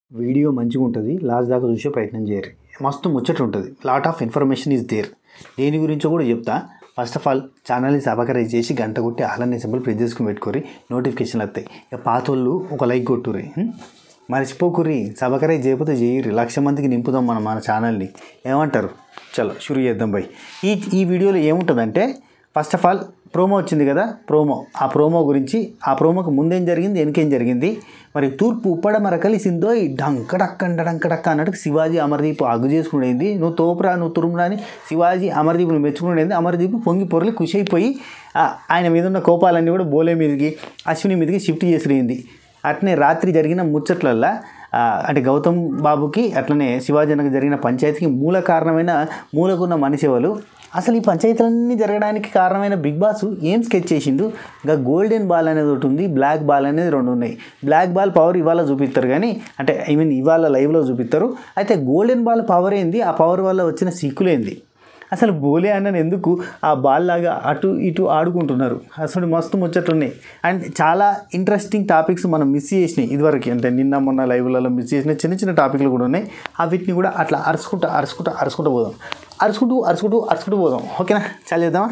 Video మంచిగా ఉంటుంది last దాకా చూసే ప్రయత్నం చేయరు మస్తు ముచ్చట ఉంటుంది lot of information is there దేని గురించో కూడా చెప్తా ఫస్ట్ ఆఫ్ ఆల్ ఛానల్ని సబకరైజ్ చేసి గంట కొట్టి ఆలనే సింబల్ ప్రెస్ చేసుకుని పెట్టుకోరి నోటిఫికేషన్లు వస్తాయి ఇక పాతోళ్ళు ఒక లైక్ కొట్టుర్రి హ్మ్? మర్చిపోకుర్రి సబకరైజ్ చేయకపోతే చేయరు లక్ష మందికి నింపుదాం మనం మన ఛానల్ని ఏమంటారు చలో షురు చేద్దాం బై ఈ ఈ వీడియోలో ఏముంటుందంటే ఫస్ట్ ఆఫ్ ఆల్ ప్రోమో వచ్చింది కదా ప్రోమో ఆ ప్రోమో గురించి ఆ ప్రోమోకి ముందేం జరిగింది వెనకేం జరిగింది మరి తూర్పు ఉప్పడమర కలిసిందో ఈ డంకడక్క డంకడక్క అన్నట్టు శివాజీ అమర్దీప్ అగ్గు చేసుకునేది నువ్వు తోపురా నువ్వు తురుమురా అని శివాజీ అమర్దీప్ను మెచ్చుకునేది అమర్దీప్ పొంగి పొరలి ఖుషి అయిపోయి ఆ, ఆయన మీద ఉన్న కోపాలన్నీ కూడా బోలే మీదకి అశ్విని మీదకి షిఫ్ట్ చేసిపోయింది అట్నే రాత్రి జరిగిన ముచ్చట్లల్లా ఆ, అంటే గౌతమ్ బాబుకి అట్లనే శివాజనకు జరిగిన పంచాయతీకి మూల కారణమైన మూలకున్న మనిషి ఎవరు అసలు ఈ పంచాయతీలన్నీ జరగడానికి కారణమైన బిగ్ బాస్ ఏం స్కెచ్ చేసిండు ఇంకా గోల్డెన్ బాల్ అనేది ఒకటి ఉంది బ్లాక్ బాల్ అనేది రెండు ఉన్నాయి బ్లాక్ బాల్ పవర్ ఇవాళ చూపిస్తారు కానీ అంటే ఐ మీన్ ఇవాళ లైవ్లో చూపిస్తారు అయితే గోల్డెన్ బాల్ పవర్ ఏంది ఆ పవర్ వల్ల వచ్చిన సిక్కులేంది అసలు బోలే అన్న ఎందుకు ఆ బాల్ లాగా అటు ఇటు ఆడుకుంటున్నారు అసలు మస్తు ముచ్చట్లున్నాయి అండ్ చాలా ఇంట్రెస్టింగ్ టాపిక్స్ మనం మిస్ చేసినాయి ఇదివరకు అంటే నిన్న మొన్న లైవ్లలో మిస్ చేసిన చిన్న చిన్న టాపిక్లు కూడా ఉన్నాయి ఆ వీటిని కూడా అట్లా అరుచుకుంటూ అరుచుకుంటూ అరుచుకుంటూ పోదాం అరుచుకుంటూ అరుచుకుంటూ అరుచుకుంటూ పోదాం ఓకేనా చాలా చేద్దామా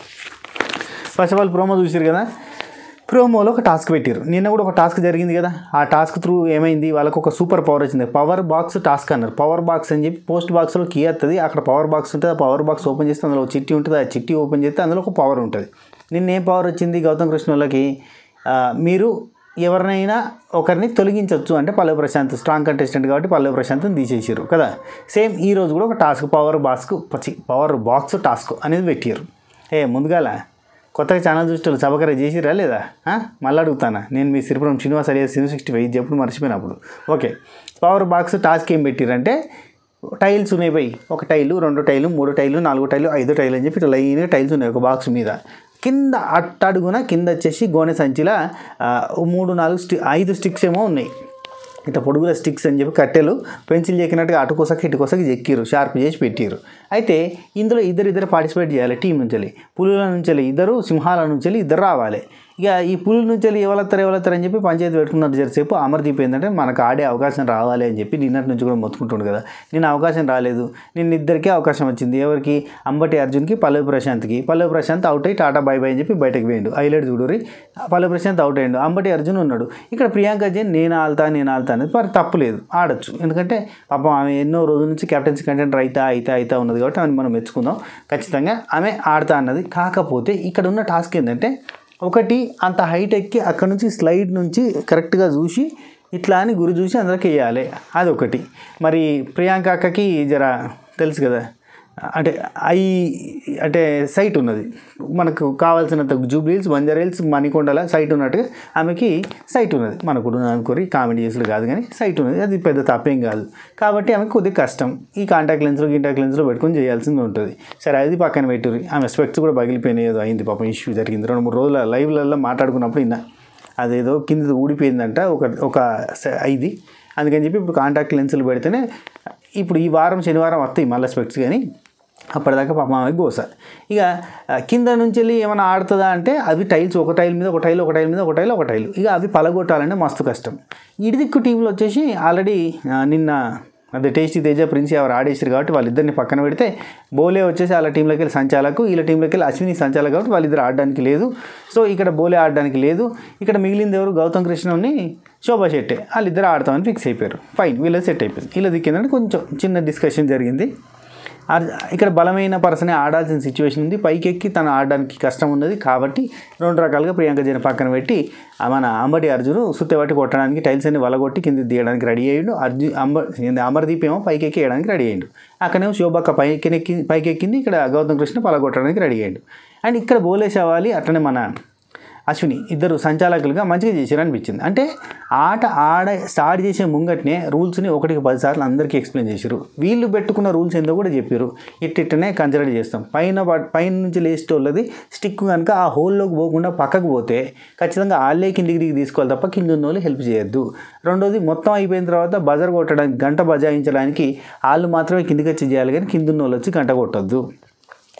ఫస్ట్ ఆఫ్ ఆల్ ప్రోమో చూసారు కదా ప్రోమోలో ఒక టాస్క్ పెట్టారు నిన్న కూడా ఒక టాస్క్ జరిగింది కదా ఆ టాస్క్ త్రూ ఏమైంది వాళ్ళకు ఒక సూపర్ పవర్ వచ్చింది పవర్ బాక్స్ టాస్క్ అన్నారు పవర్ బాక్స్ అని చెప్పి పోస్ట్ బాక్స్లో కీ వస్తుంది అక్కడ పవర్ బాక్స్ ఉంటుంది ఆ పవర్ బాక్స్ ఓపెన్ చేస్తే అందులో ఒక చిట్టి ఉంటుంది ఆ చిట్టి ఓపెన్ చేస్తే అందులో ఒక పవర్ ఉంటుంది నిన్న ఏం పవర్ వచ్చింది గౌతమ్ కృష్ణ వాళ్ళకి ఆ, మీరు ఎవరినైనా ఒకరిని తొలగించవచ్చు అంటే పల్లవి ప్రశాంత్ స్ట్రాంగ్ కంటెస్టెంట్ కాబట్టి పల్లవి ప్రశాంత్ని తీసేసారు కదా సేమ్ ఈ రోజు కూడా ఒక task power box power box task అనేది పెట్టారు ఏ ముందుగాల కొత్తగా ఛానల్ చూసేటోళ్ళు సబకర చేసిరా లేదా ఆ? మళ్ళీ అడుగుతానా నేను మీ సిరిపురం శ్రీనివాస్ అడిగే సినిమా సిక్స్టీ ఫైవ్ చెప్పుడు మర్చిపోయినప్పుడు ఓకే పవర్ బాక్స్ టాస్క్ ఏం పెట్టిరంటే టైల్స్ ఉన్నాయి పోయి ఒక టైలు రెండు టైలు మూడు టైలు నాలుగు టైలు ఐదు టైలు అని చెప్పి ఇట్లా లైన్గా టైల్స్ ఉన్నాయి ఒక బాక్స్ మీద కింద అట్టడుగున కింద వచ్చేసి గోనె సంచిల ఆ, మూడు నాలుగు స్టి ఐదు స్టిక్స్ ఏమో ఉన్నాయి ఇట్లా పొడుగుల స్టిక్స్ అని చెప్పి కట్టెలు పెన్సిల్ చెక్కినట్టుగా అటు కొసకి ఇటు కొసకి చెక్కిరు షార్ప్ చేసి పెట్టిరు అయితే ఇందులో ఇద్దరు ఇద్దరు పార్టిసిపేట్ చేయాలి టీం నుంచి పులుల నుంచి ఇద్దరు సింహాల నుంచి ఇద్దరు రావాలి ఇక ఈ పులుల నుంచి ఎవరెత్తారు ఎవరెత్తారు అని చెప్పి పంచాయతీ పెట్టుకున్నట్టు జరిసేపు అమర్దీప్ ఏంటంటే మనకు ఆడే అవకాశం రావాలి అని చెప్పి నిన్నటి నుంచి కూడా మొత్తుకుంటుండు కదా నేను అవకాశం రాలేదు నిన్న ఇద్దరికే అవకాశం వచ్చింది ఎవరికి అంబటి అర్జున్కి పల్లవి ప్రశాంత్కి పల్లవి ప్రశాంత్ అవుట్ అయ్యి టాటా బై బై అని చెప్పి బయటకు పోయిండు హైలైట్ చూడురి పల్లవి ప్రశాంత్ అవుట్ అయ్యిండు అంబటి అర్జున్ ఉన్నాడు ఇక్కడ ప్రియాంక జైన్ నేను ఆల్తా నేను ఆల్తా అనేది మరి తప్పులేదు ఆడొచ్చు ఎందుకంటే పాపం ఆమె ఎన్నో రోజుల నుంచి కెప్టెన్సీ కంటెంట్ అయితా అయితా అయితా ఉన్నది కాబట్టి ఆమెను మనం మెచ్చుకుందాం ఖచ్చితంగా ఆమె ఆడతా అన్నది కాకపోతే ఇక్కడ ఉన్న టాస్క్ ఏంటంటే ఒకటి అంత హైట్ ఎక్కి అక్కడ నుంచి స్లైడ్ నుంచి కరెక్ట్గా చూసి ఇట్లా అని గురి చూసి అందరికి వేయాలి అదొకటి మరి ప్రియాంక అక్కకి జర తెలుసు కదా అంటే ఐ అంటే సైట్ ఉన్నది మనకు కావాల్సినంత జూబ్లీల్స్ బంజారీల్స్ మణికొండల సైట్ ఉన్నట్టుగా ఆమెకి సైట్ ఉన్నది మనకు కూడా అనుకోరి కామెడీ చేసుడు కాదు కానీ సైట్ ఉన్నది అది పెద్ద తప్పేం కాదు కాబట్టి ఆమెకు కొద్దిగా కష్టం ఈ కాంటాక్ట్ లెన్స్లో గింటాక్ట్ లెన్స్లో పెట్టుకొని చేయాల్సింది ఉంటుంది సరే అది పక్కన పెట్టుర్రి ఆమె స్పెక్ట్స్ కూడా పగిలిపోయినాయి ఏదో అయింది పాపం ఇష్యూ జరిగింది రెండు మూడు రోజుల లైవ్లలో మాట్లాడుకున్నప్పుడు ఇన్నా అదేదో కింద ఊడిపోయిందంట ఒక ఒక స- ఇది అందుకని చెప్పి ఇప్పుడు కాంటాక్ట్ లెన్సులు పెడితేనే ఇప్పుడు ఈ వారం శనివారం వస్తాయి మళ్ళీ స్పెక్ట్స్ కానీ అప్పటిదాకా పాపం ఆమెకి గోస ఇక ఆ, కింద నుంచి వెళ్ళి ఏమైనా ఆడుతుందా అంటే అవి టైల్స్ ఒక టైల్ మీద ఒక టైల్ ఒక టైల్ మీద ఒక టైల్ ఒక టైల్ ఇక అవి పలగొట్టాలంటే మస్తు కష్టం ఇడిదిక్కు టీంలో వచ్చేసి ఆల్రెడీ ఆ, నిన్న అదే టేస్టీ తేజ ప్రిన్స్ ఎవరు ఆడేసారు కాబట్టి వాళ్ళిద్దరిని పక్కన పెడితే బోలే వచ్చేసి వాళ్ళ టీంలోకి వెళ్ళి సంచాలకు వీళ్ళ టీంలోకి వెళ్ళి అశ్విని సంచాలకు కాబట్టి వాళ్ళిద్దరు ఆడడానికి లేదు సో ఇక్కడ బోలే ఆడడానికి లేదు ఇక్కడ మిగిలింది ఎవరు గౌతమ్ కృష్ణని శోభా శెట్టే వాళ్ళిద్దరు ఆడతామని ఫిక్స్ అయిపోయారు ఫైన్ వీళ్ళది సెట్ అయిపోయింది వీళ్ళ దిక్కిందంటే కొంచెం చిన్న డిస్కషన్ జరిగింది అర్- ఇక్కడ బలమైన పర్సనే ఆడాల్సిన సిచ్యువేషన్ ఉంది పైకెక్కి తను ఆడడానికి కష్టం ఉన్నది కాబట్టి రెండు రకాలుగా ప్రియాంక జైన్ పక్కన పెట్టి ఆ మన అంబటి అర్జును సుత్తెబట్టి కొట్టడానికి టైల్స్ అన్ని వలగొట్టి కింద దిగడానికి రెడీ అయ్యిండు అర్జున్ అంబ ఏంది అమర్దీప్ ఏమో పైకెక్కి వేయడానికి రెడీ అయ్యిండు అక్కడేమో శోభక్క పైకి పైకెక్కింది ఇక్కడ గౌతమ్ కృష్ణ పలగొట్టడానికి రెడీ అయ్యిండు అండ్ ఇక్కడ బోలే శవాలి అట్లనే మన అశ్విని ఇద్దరు సంచాలకులుగా మంచిగా చేశారు అనిపించింది అంటే ఆట ఆడ స్టార్ట్ చేసే ముంగట్నే రూల్స్ని ఒకటికి పదిసార్లు అందరికీ ఎక్స్ప్లెయిన్ చేశారు వీళ్ళు పెట్టుకున్న రూల్స్ ఏందో కూడా చెప్పారు ఇట్టిట్టనే కన్సిడర్ చేస్తాం పైన ప- పైన నుంచి లేచేటోళ్ళది స్టిక్ కనుక ఆ హోల్లోకి పోకుండా పక్కకు పోతే ఖచ్చితంగా వాళ్ళే కిందికి దిగి తీసుకోవాలి తప్ప కింద ఉన్న వాళ్ళు హెల్ప్ చేయొద్దు రెండోది మొత్తం అయిపోయిన తర్వాత బజర్ కొట్టడానికి గంట బజాయించడానికి వాళ్ళు మాత్రమే కిందికి వచ్చి చేయాలి కానీ కింద ఉన్న వాళ్ళు వచ్చి గంట కొట్టొద్దు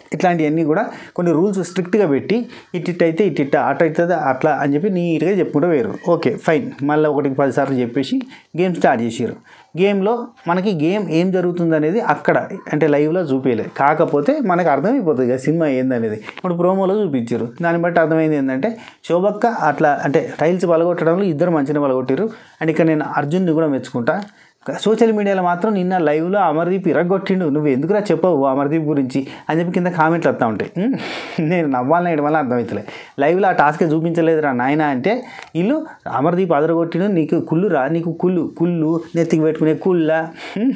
ఇట్లాంటివన్నీ కూడా కొన్ని రూల్స్ స్ట్రిక్ట్గా పెట్టి ఇట్టిట్ అయితే ఇట్టిట్ట అట్ట అవుతుంది అట్లా అని చెప్పి నీట్గా చెప్పుకుంటూ వేరు ఓకే ఫైన్ మళ్ళీ ఒకటికి పదిసార్లు చెప్పేసి గేమ్ స్టార్ట్ చేసారు గేమ్లో మనకి గేమ్ ఏం జరుగుతుంది అనేది అక్కడ అంటే లైవ్లో చూపించలేదు కాకపోతే మనకు అర్థమైపోతుంది కదా సినిమా ఏందనేది ఇప్పుడు ప్రోమోలో చూపించారు దాన్ని బట్టి అర్థమైంది ఏంటంటే శోభక్క అట్లా అంటే టైల్స్ పలగొట్టడంలో ఇద్దరు మంచిగా పలగొట్టారు అండ్ ఇక్కడ నేను అర్జున్ని కూడా మెచ్చుకుంటా సోషల్ మీడియాలో మాత్రం నిన్న లైవ్లో అమర్దీప్ ఇరగొట్టిండు నువ్వు ఎందుకురా చెప్పవు అమర్దీప్ గురించి అని చెప్పి కింద కామెంట్లు వస్తూ ఉంటాయి ఉమ్, నేను నవ్వాలని వేయడం వల్ల అర్థమవుతలే లైవ్లో ఆ టాస్క్ చూపించలేదురా నాయన అంటే వీళ్ళు అమర్దీప్ అదరగొట్టిండు నీకు కుళ్ళురా నీకు కుళ్ళు కుళ్ళు నెత్తికి పెట్టుకునే కుళ్ళా ఉమ్.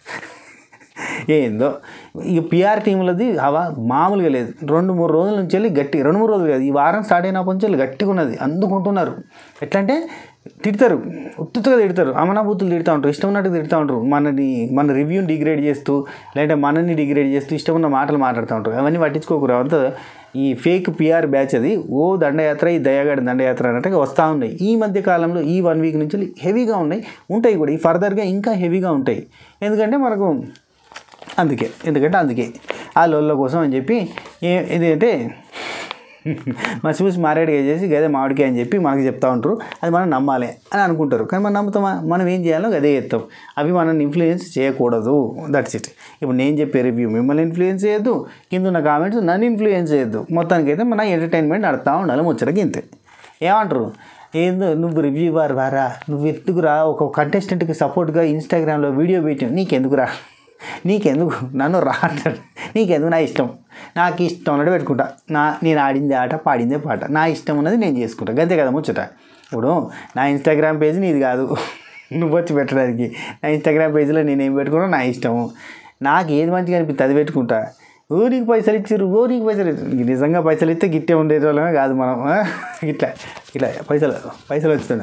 ఏందో ఇక పిఆర్ టీంలది హవా మామూలుగా లేదు రెండు మూడు రోజుల నుంచి వెళ్ళి గట్టి రెండు మూడు రోజులు కాదు ఈ వారం స్టార్ట్ అయినప్పటి నుంచి వెళ్ళి గట్టిగా ఉన్నది అందుకుంటున్నారు ఎట్లా అంటే తిడతారు ఉత్తుగా తిడతారు అమనాభూతులు తిడతా ఉంటారు ఇష్టం ఉన్నట్టు తిడతా ఉంటారు మనని మన రివ్యూని డిగ్రేడ్ చేస్తూ లేదంటే మనల్ని డిగ్రేడ్ చేస్తూ ఇష్టం ఉన్న మాటలు మాట్లాడుతూ ఉంటారు అవన్నీ పట్టించుకోకూడదు అంతా ఈ ఫేక్ పిఆర్ బ్యాచ్ అది ఓ దండయాత్ర ఈ దయాగాడి దండయాత్ర అన్నట్టుగా వస్తూ ఉన్నాయి ఈ మధ్య కాలంలో ఈ వన్ వీక్ నుంచి హెవీగా ఉన్నాయి ఉంటాయి కూడా ఈ ఫర్దర్గా ఇంకా హెవీగా ఉంటాయి ఎందుకంటే మనకు అందుకే ఎందుకంటే అందుకే ఆ లోళ్ళ కోసం అని చెప్పి ఏ ఇది అంటే మసిపూసి మారేడుగా చేసి గదే మామిడికాయ అని చెప్పి మనకి చెప్తా ఉంటారు అది మనం నమ్మాలి అని అనుకుంటారు కానీ మనం నమ్ముతామా మనం ఏం చేయాలో అదే చేస్తాం అవి మనల్ని ఇన్ఫ్లుయెన్స్ చేయకూడదు దట్స్ ఇట్ ఇప్పుడు నేను చెప్పే రివ్యూ మిమ్మల్ని ఇన్ఫ్లుయెన్స్ చేయొద్దు కింద ఉన్న కామెంట్స్ నన్ను ఇన్ఫ్లుయెన్స్ చేయొద్దు మొత్తానికైతే మన ఎంటర్టైన్మెంట్ నడుతూ ఉండాలి ముచ్చటకి ఇంతే ఏమంటారు ఏందో నువ్వు రివ్యూ వారు వారా నువ్వు ఎందుకురా ఒక కంటెస్టెంట్కి సపోర్ట్గా ఇన్స్టాగ్రామ్లో వీడియో పెట్టావు నీకెందుకురా నీకెందుకు నన్ను రా అంటాడు నీకెందుకు నా ఇష్టం నాకు ఇష్టం ఉన్నట్టు పెట్టుకుంటా నా నేను ఆడిందే ఆట పాడిందే పాట నా ఇష్టం ఉన్నది నేను చేసుకుంటా గంతే కదా ముచ్చట ఇప్పుడు నా ఇన్స్టాగ్రామ్ పేజ్ నీది కాదు నువ్వు వచ్చి పెట్టడానికి నా ఇన్స్టాగ్రామ్ పేజ్లో నేనేం పెట్టుకున్నా నా ఇష్టము నాకు ఏది మంచిగా అనిపిస్తుంది అది పెట్టుకుంటా ఊరికి పైసలు ఇచ్చారు ఊరికి పైసలు ఇచ్చారు. నిజంగా పైసలు ఇస్తే గిట్టే ఉండేటోళ్ళమే కాదు మనం ఆ? ఇట్లా ఇట్లా పైసలు పైసలు వస్తున్నా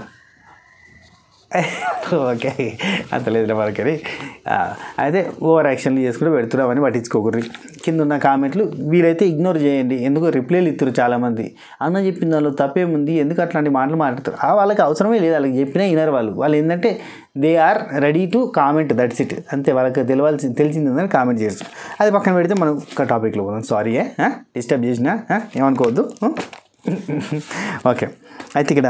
ఓకే అంత లేదు మనకని ఆ, అయితే ఓవర్ యాక్షన్లు చేసుకుంటూ పెడుతున్నామని పట్టించుకోకూడదు కింద ఉన్న కామెంట్లు వీలైతే ఇగ్నోర్ చేయండి ఎందుకో రిప్లైలు ఇస్తారు చాలామంది అన్న చెప్పిన దానిలో తప్పేముంది ఎందుకు అట్లాంటి మాటలు మాట్లాడతారు ఆ వాళ్ళకి అవసరమే లేదు వాళ్ళకి చెప్పినా వినరు వాళ్ళు వాళ్ళు ఏంటంటే they are ready to comment that's it అంతే వాళ్ళకి తెలియాల్సి తెలిసిందని కామెంట్ చేస్తారు అది పక్కన పెడితే మనం ఒక టాపిక్లో పోదాం సారీ డిస్టర్బ్ చేసిన ఏమనుకోవద్దు ఓకే అయితే ఇక్కడ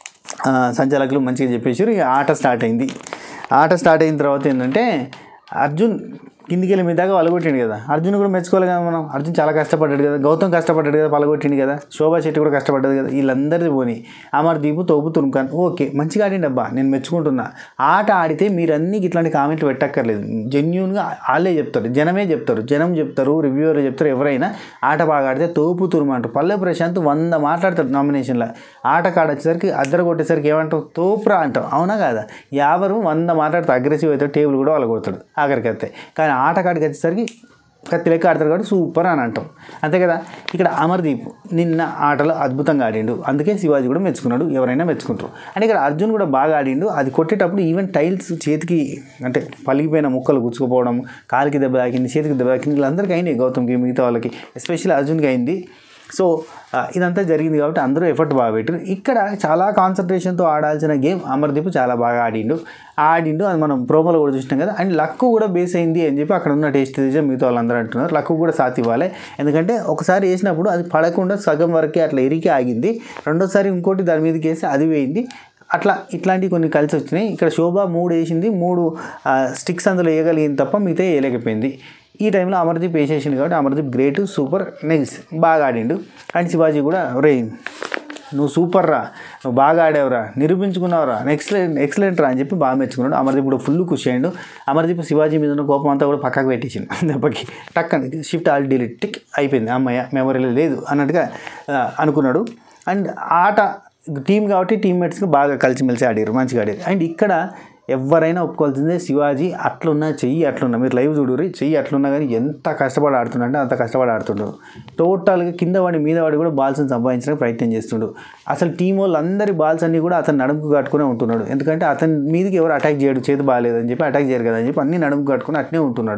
ఆ, సంచాలకులు మంచిగా చెప్పేసారు ఇక ఆట స్టార్ట్ అయింది ఆట స్టార్ట్ అయిన తర్వాత ఏంటంటే అర్జున్ కిందికి వెళ్ళి మీ దాకా పలగొట్టిండు కదా అర్జున్ కూడా మెచ్చుకోవాలి కదా మనం అర్జున్ చాలా కష్టపడ్డాడు కదా గౌతమ్ కష్టపడ్డాడు కదా పలగొట్టిండు కదా శోభా శెట్టి కూడా కష్టపడ్డది కదా వీళ్ళందరిది పోని అమర్ దీపు తోపు తురుముకాన్ ఓకే మంచిగా ఆడిండు అబ్బా నేను మెచ్చుకుంటున్నా ఆట ఆడితే మీరు అన్ని ఇట్లాంటి కామెంట్లు పెట్టక్కర్లేదు జెన్యున్గా వాళ్ళే చెప్తారు జనమే చెప్తారు జనం చెప్తారు రివ్యూవర్ చెప్తారు ఎవరైనా ఆట బాగా ఆడితే తోపు తురుము అంటారు పల్లె ప్రశాంత్ వంద మాట్లాడతాడు నామినేషన్లో ఆట కాడొచ్చేసరికి అద్దరు కొట్టేసరికి ఏమంటావు తోపురా అంటాం అవునా కాదా యావరు వంద మాట్లాడితే అగ్రెసివ్ అవుతాడు టేబుల్ కూడా వాళ్ళు కొడతాడు ఆఖరికి వస్తే కానీ ఆట కాడికి వచ్చేసరికి కత్తి లెక్క ఆడతాడు కాబట్టి సూపర్ అని అంటాం అంతే కదా ఇక్కడ అమర్దీప్ నిన్న ఆటలో అద్భుతంగా ఆడిండు అందుకే శివాజీ కూడా మెచ్చుకున్నాడు ఎవరైనా మెచ్చుకుంటారు అంటే ఇక్కడ అర్జున్ కూడా బాగా ఆడిండు అది కొట్టేటప్పుడు ఈవెన్ టైల్స్ చేతికి అంటే పలిగిపోయిన ముక్కలు గుచ్చుకుపోవడం కాలికి దెబ్బ తాకింది చేతికి దెబ్బ తాకింది వీళ్ళందరికీ అయినాయి గౌతమ్కి మిగతా వాళ్ళకి ఎస్పెషల్లీ అర్జున్కి అయింది సో ఆ, ఇదంతా జరిగింది కాబట్టి అందరూ ఎఫర్ట్ బాగా పెట్టారు ఇక్కడ చాలా కాన్సన్ట్రేషన్తో ఆడాల్సిన గేమ్ అమర్దీప్ చాలా బాగా ఆడిండు ఆడిండు అది మనం ప్రోమోలో కూడా చూసినాం కదా అండ్ లక్ కూడా బేస్ అయింది అని చెప్పి అక్కడ ఉన్న టేస్ట్ తీసే మిగతా వాళ్ళందరూ అంటున్నారు లక్ కూడా సాత్ ఇవ్వాలి ఎందుకంటే ఒకసారి వేసినప్పుడు అది పడకుండా సగం వరకే అట్లా ఇరికి ఆగింది రెండోసారి ఇంకోటి దాని మీదకి వేసి అది వేయింది అట్లా ఇట్లాంటివి కొన్ని కలిసి వచ్చినాయి ఇక్కడ శోభ మూడు వేసింది మూడు స్టిక్స్ అందులో వేయగలిగింది తప్ప మిగతా వేయలేకపోయింది ఈ టైంలో అమర్దీప్ వేసేసింది కాబట్టి అమర్దీప్ గ్రేట్ సూపర్ నెక్స్ట్ బాగా ఆడిండు అండ్ శివాజీ కూడా రే నువ్వు సూపర్ రా నువ్వు బాగా ఆడావురా నిరూపించుకున్నావురా ఎక్సలెంట్ ఎక్సలెంట్ రా అని చెప్పి బాగా మెచ్చుకున్నాడు అమర్దీప్ కూడా ఫుల్ ఖుషి అయ్యిండు అమర్దీప్ శివాజీ మీద ఉన్న కోపం అంతా కూడా పక్కకు పెట్టేసిండు దెబ్బకి టక్ అని షిఫ్ట్ ఆల్ డిలీట్ టిక్ అయిపోయింది అమ్మయ్య మెమరీలో లేదు అన్నట్టుగా ఆ, అనుకున్నాడు అండ్ ఆట టీం కాబట్టి టీమ్మేట్స్కి బాగా కలిసిమెలిసి ఆడారు మంచిగా ఆడారు అండ్ ఇక్కడ ఎవరైనా ఒప్పుకోవాల్సిందే శివాజీ అట్లున్నా చెయ్యి అట్లున్నా మీరు లైవ్ చూడుర్రి చెయ్యి అట్లున్నా కానీ ఎంత కష్టపడి ఆడుతుండంటే అంత కష్టపడి ఆడుతుండు టోటల్గా కింద వాడి మీద వాడి కూడా బాల్స్ని సంపాదించడానికి ప్రయత్నం చేస్తుండు అసలు టీం వాళ్ళు అందరి బాల్స్ అన్ని కూడా అతను నడుముకు కట్టుకునే ఉంటున్నాడు ఎందుకంటే అతని మీదకి ఎవరు అటాక్ చేయడు చేతి బాగాలేదని చెప్పి అటాక్ చేయరు కదా అని చెప్పి అన్ని నడుముకు కట్టుకుని అట్నే ఉంటున్నాడు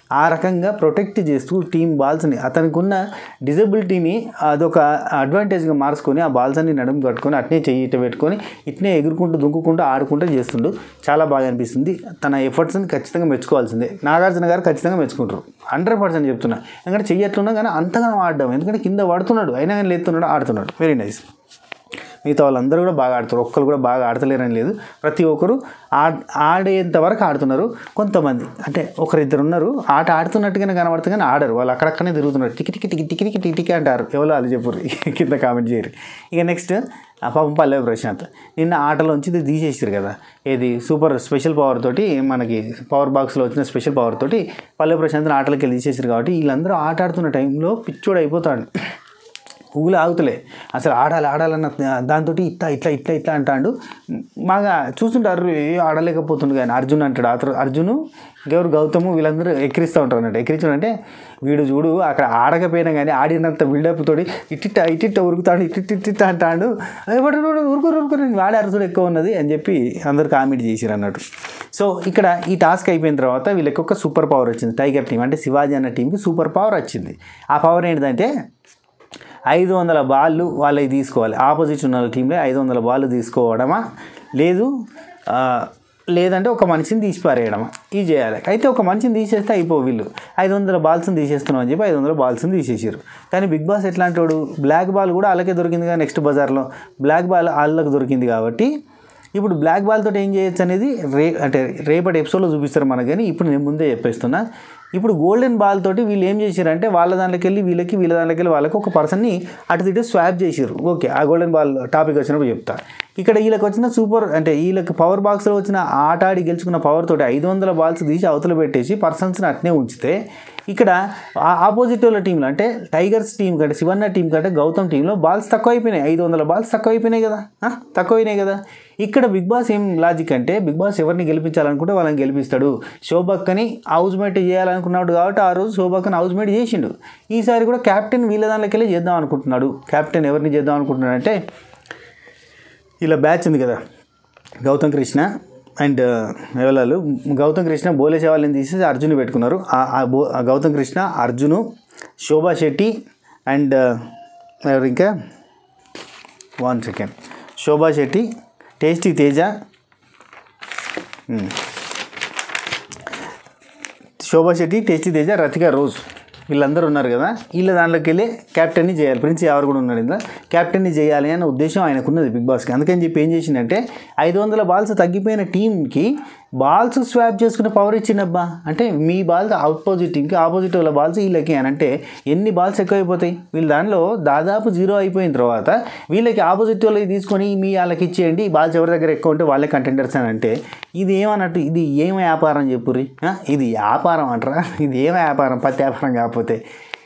ఆ రకంగా ప్రొటెక్ట్ చేస్తూ టీం బాల్స్ని అతనికి ఉన్న డిజబిలిటీని అదొక అడ్వాంటేజ్గా మార్చుకొని ఆ బాల్స్ అన్ని నడుము కట్టుకొని అట్నే చెయ్యి ఇట్ట పెట్టుకొని ఇట్నే ఎగురుకుంటూ దుంకుకుంటూ ఆడుకుంటూ చేస్తుండు చాలా బాగా అనిపిస్తుంది తన ఎఫర్ట్స్ని ఖచ్చితంగా మెచ్చుకోవాల్సిందే నాగార్జున గారు ఖచ్చితంగా మెచ్చుకుంటారు హండ్రెడ్ పర్సెంట్ చెప్తున్నా ఎందుకంటే చెయ్యి ఎట్లున్నా కానీ అంతగానో ఆడడం ఎందుకంటే కింద పడుతున్నాడు అయినా కానీ లేస్తున్నాడు ఆడుతున్నాడు వెరీ నైస్ మిగతా వాళ్ళందరూ కూడా బాగా ఆడుతారు ఒక్కరు కూడా బాగా ఆడతలేరని లేదు ప్రతి ఒక్కరు ఆ ఆడేంత వరకు ఆడుతున్నారు కొంతమంది అంటే ఒకరిద్దరు ఉన్నారు ఆట ఆడుతున్నట్టుగానే కనబడుతుంది కానీ ఆడరు వాళ్ళు అక్కడక్కడనే తిరుగుతున్నారు టికి టికి టికి టికి టికి టికి టికి అంటారు ఎవరో వాళ్ళు చెప్పురు కింద కామెంట్ చేయరు ఇక నెక్స్ట్ ఆ పాపం పల్లవి ప్రశాంత్ నిన్న ఆటలోంచి ఇది తీసేసారు కదా ఏది సూపర్ స్పెషల్ పవర్ తోటి మనకి పవర్ బాక్స్లో వచ్చిన స్పెషల్ పవర్ తోటి పల్లవి ప్రశాంత్ని ఆటలకి వెళ్ళి తీసేసారు కాబట్టి వీళ్ళందరూ ఆట ఆడుతున్న టైంలో పిచ్చోడు అయిపోతాడు ఊగులు ఆగుతలే అసలు ఆడాలి ఆడాలన్న దాంతో ఇట్లా ఇట్లా ఇట్లా ఇట్లా అంటాడు బాగా చూస్తుంటారు ఏ ఆడలేకపోతుండు కానీ అర్జున్ అంటాడు అతను అర్జును గౌరు గౌతము వీళ్ళందరూ ఎక్కిరిస్తూ ఉంటారు అన్నట్టు ఎక్కిరించడం అంటే వీడు చూడు అక్కడ ఆడకపోయినా కానీ ఆడినంత బిల్డప్ తోటి ఇట్టిట్ట ఇట్టిట్ట ఉరుకుతాడు ఇట్టిట్ట అంటాడు ఉరుకురు ఉరుకురు వాడే అర్జున్ ఎక్కువ ఉన్నది అని చెప్పి అందరు కామెంట్ చేసిరు అన్నట్టు సో ఇక్కడ ఈ టాస్క్ అయిపోయిన తర్వాత వీళ్ళకి ఒక సూపర్ పవర్ వచ్చింది టైగర్ టీం అంటే శివాజీ అన్న టీంకి సూపర్ పవర్ వచ్చింది ఆ పవర్ ఏంటిదంటే ఐదు వందల బాళ్ళు వాళ్ళకి తీసుకోవాలి ఆపోజిట్ ఉన్న టీంలో ఐదు వందల బాళ్ళు తీసుకోవడమా లేదు ఆ, లేదంటే ఒక మనిషిని తీసి పారేయడమా ఇది చేయాలి అయితే ఒక మనిషిని తీసేస్తే అయిపో వీళ్ళు ఐదు వందల బాల్స్ని తీసేస్తున్నాం అని చెప్పి ఐదు వందల బాల్స్ని తీసేసారు కానీ బిగ్ బాస్ ఎట్లాంటి వాడు బ్లాక్ బాల్ కూడా అలాగే దొరికింది కదా నెక్స్ట్ బజార్లో బ్లాక్ బాల్ వాళ్ళకి దొరికింది కాబట్టి ఇప్పుడు బ్లాక్ బాల్ తోటి ఏం చేయొచ్చు అనేది రే అంటే రేపటి ఎపిసోడ్లో చూపిస్తారు మనకు కానీ ఇప్పుడు నేను ముందే చెప్పేస్తున్నా ఇప్పుడు గోల్డెన్ బాల్ తోటి వీళ్ళు ఏం చేశారంటే వాళ్ళ దాంట్లోకి వెళ్ళి వీళ్ళకి వీళ్ళ దాంట్లోకి వెళ్ళి వాళ్ళకి ఒక పర్సన్ని అటు ఇటు స్వాప్ చేసారు ఓకే ఆ గోల్డెన్ బాల్ టాపిక్ వచ్చినప్పుడు చెప్తా ఇక్కడ వీళ్ళకి వచ్చిన సూపర్ అంటే వీళ్ళకి పవర్ బాక్స్లో వచ్చిన ఆట ఆడి గెలుచుకున్న పవర్ తోటి ఐదు వందల బాల్స్ తీసి అవతల పెట్టేసి పర్సన్స్ని అట్నే ఉంచితే ఇక్కడ ఆ- ఆపోజిట్ వాళ్ళ టీంలో అంటే టైగర్స్ టీం కంటే శివన్న టీం కంటే గౌతమ్ టీంలో బాల్స్ తక్కువ అయిపోయినాయి ఐదు వందల బాల్స్ తక్కువ అయిపోయినాయి కదా ఆ? తక్కువ అయినాయి కదా ఇక్కడ బిగ్ బాస్ ఏం లాజిక్ అంటే బిగ్ బాస్ ఎవరిని గెలిపించాలనుకుంటే వాళ్ళని గెలిపిస్తాడు శోభక్కని హౌస్ మేట్ చేయాలనుకున్నాడు కాబట్టి ఆ రోజు శోభక్కని హౌస్ మేట్ చేసిండు ఈసారి కూడా క్యాప్టెన్ వీళ్ళ దాంట్లోకి వెళ్ళి చేద్దాం అనుకుంటున్నాడు క్యాప్టెన్ ఎవరిని చేద్దాం అనుకుంటున్నాడు అంటే ఇలా బ్యాచ్ ఉంది కదా గౌతమ్ కృష్ణ అండ్ ఎవరు గౌతమ్ కృష్ణ బోలేసే వాళ్ళని తీసేసి అర్జున్ పెట్టుకున్నారు ఆ- ఆ బో ఆ గౌతమ్ కృష్ణ అర్జును శోభా శెట్టి అండ్ ఎవరు ఇంకా one second Shobha Shetty tasty Teja మ్. శోభా శెట్టి టేస్టీ తేజ రతిక రోజ్ వీళ్ళందరూ ఉన్నారు కదా వీళ్ళ దాంట్లోకి వెళ్ళి క్యాప్టెన్ని చేయాలి ప్రిన్స్ ఎవరు కూడా ఉన్నాడు ఇందులో క్యాప్టెన్ని చేయాలి అనే ఉద్దేశం ఆయనకున్నది బిగ్ బాస్కి అందుకని చెప్పి ఏం చేసిందంటే ఐదు వందల బాల్స్ తగ్గిపోయిన టీంకి బాల్స్ స్వాప్ చేసుకునే పవర్ ఇచ్చిండబ్బా అంటే మీ బాల్స్ ఆపోజిట్ టీంకి ఆపోజిట్ వాళ్ళ బాల్స్ వీళ్ళకి అని అంటే ఎన్ని బాల్స్ ఎక్కువైపోతాయి వీళ్ళ దానిలో దాదాపు జీరో అయిపోయిన తర్వాత వీళ్ళకి ఆపోజిట్ వాళ్ళకి తీసుకొని మీ వాళ్ళకి ఇచ్చేయండి ఈ బాల్స్ ఎవరి దగ్గర ఎక్కువ ఉంటే వాళ్ళే కంటెండర్స్ అని అంటే ఇది ఏమన్నట్టు ఇది ఏం వ్యాపారం చెప్పుర్రి ఆ? ఇది వ్యాపారం అంటారా ఇది ఏం వ్యాపారం పత్తి వ్యాపారం కాకపోతే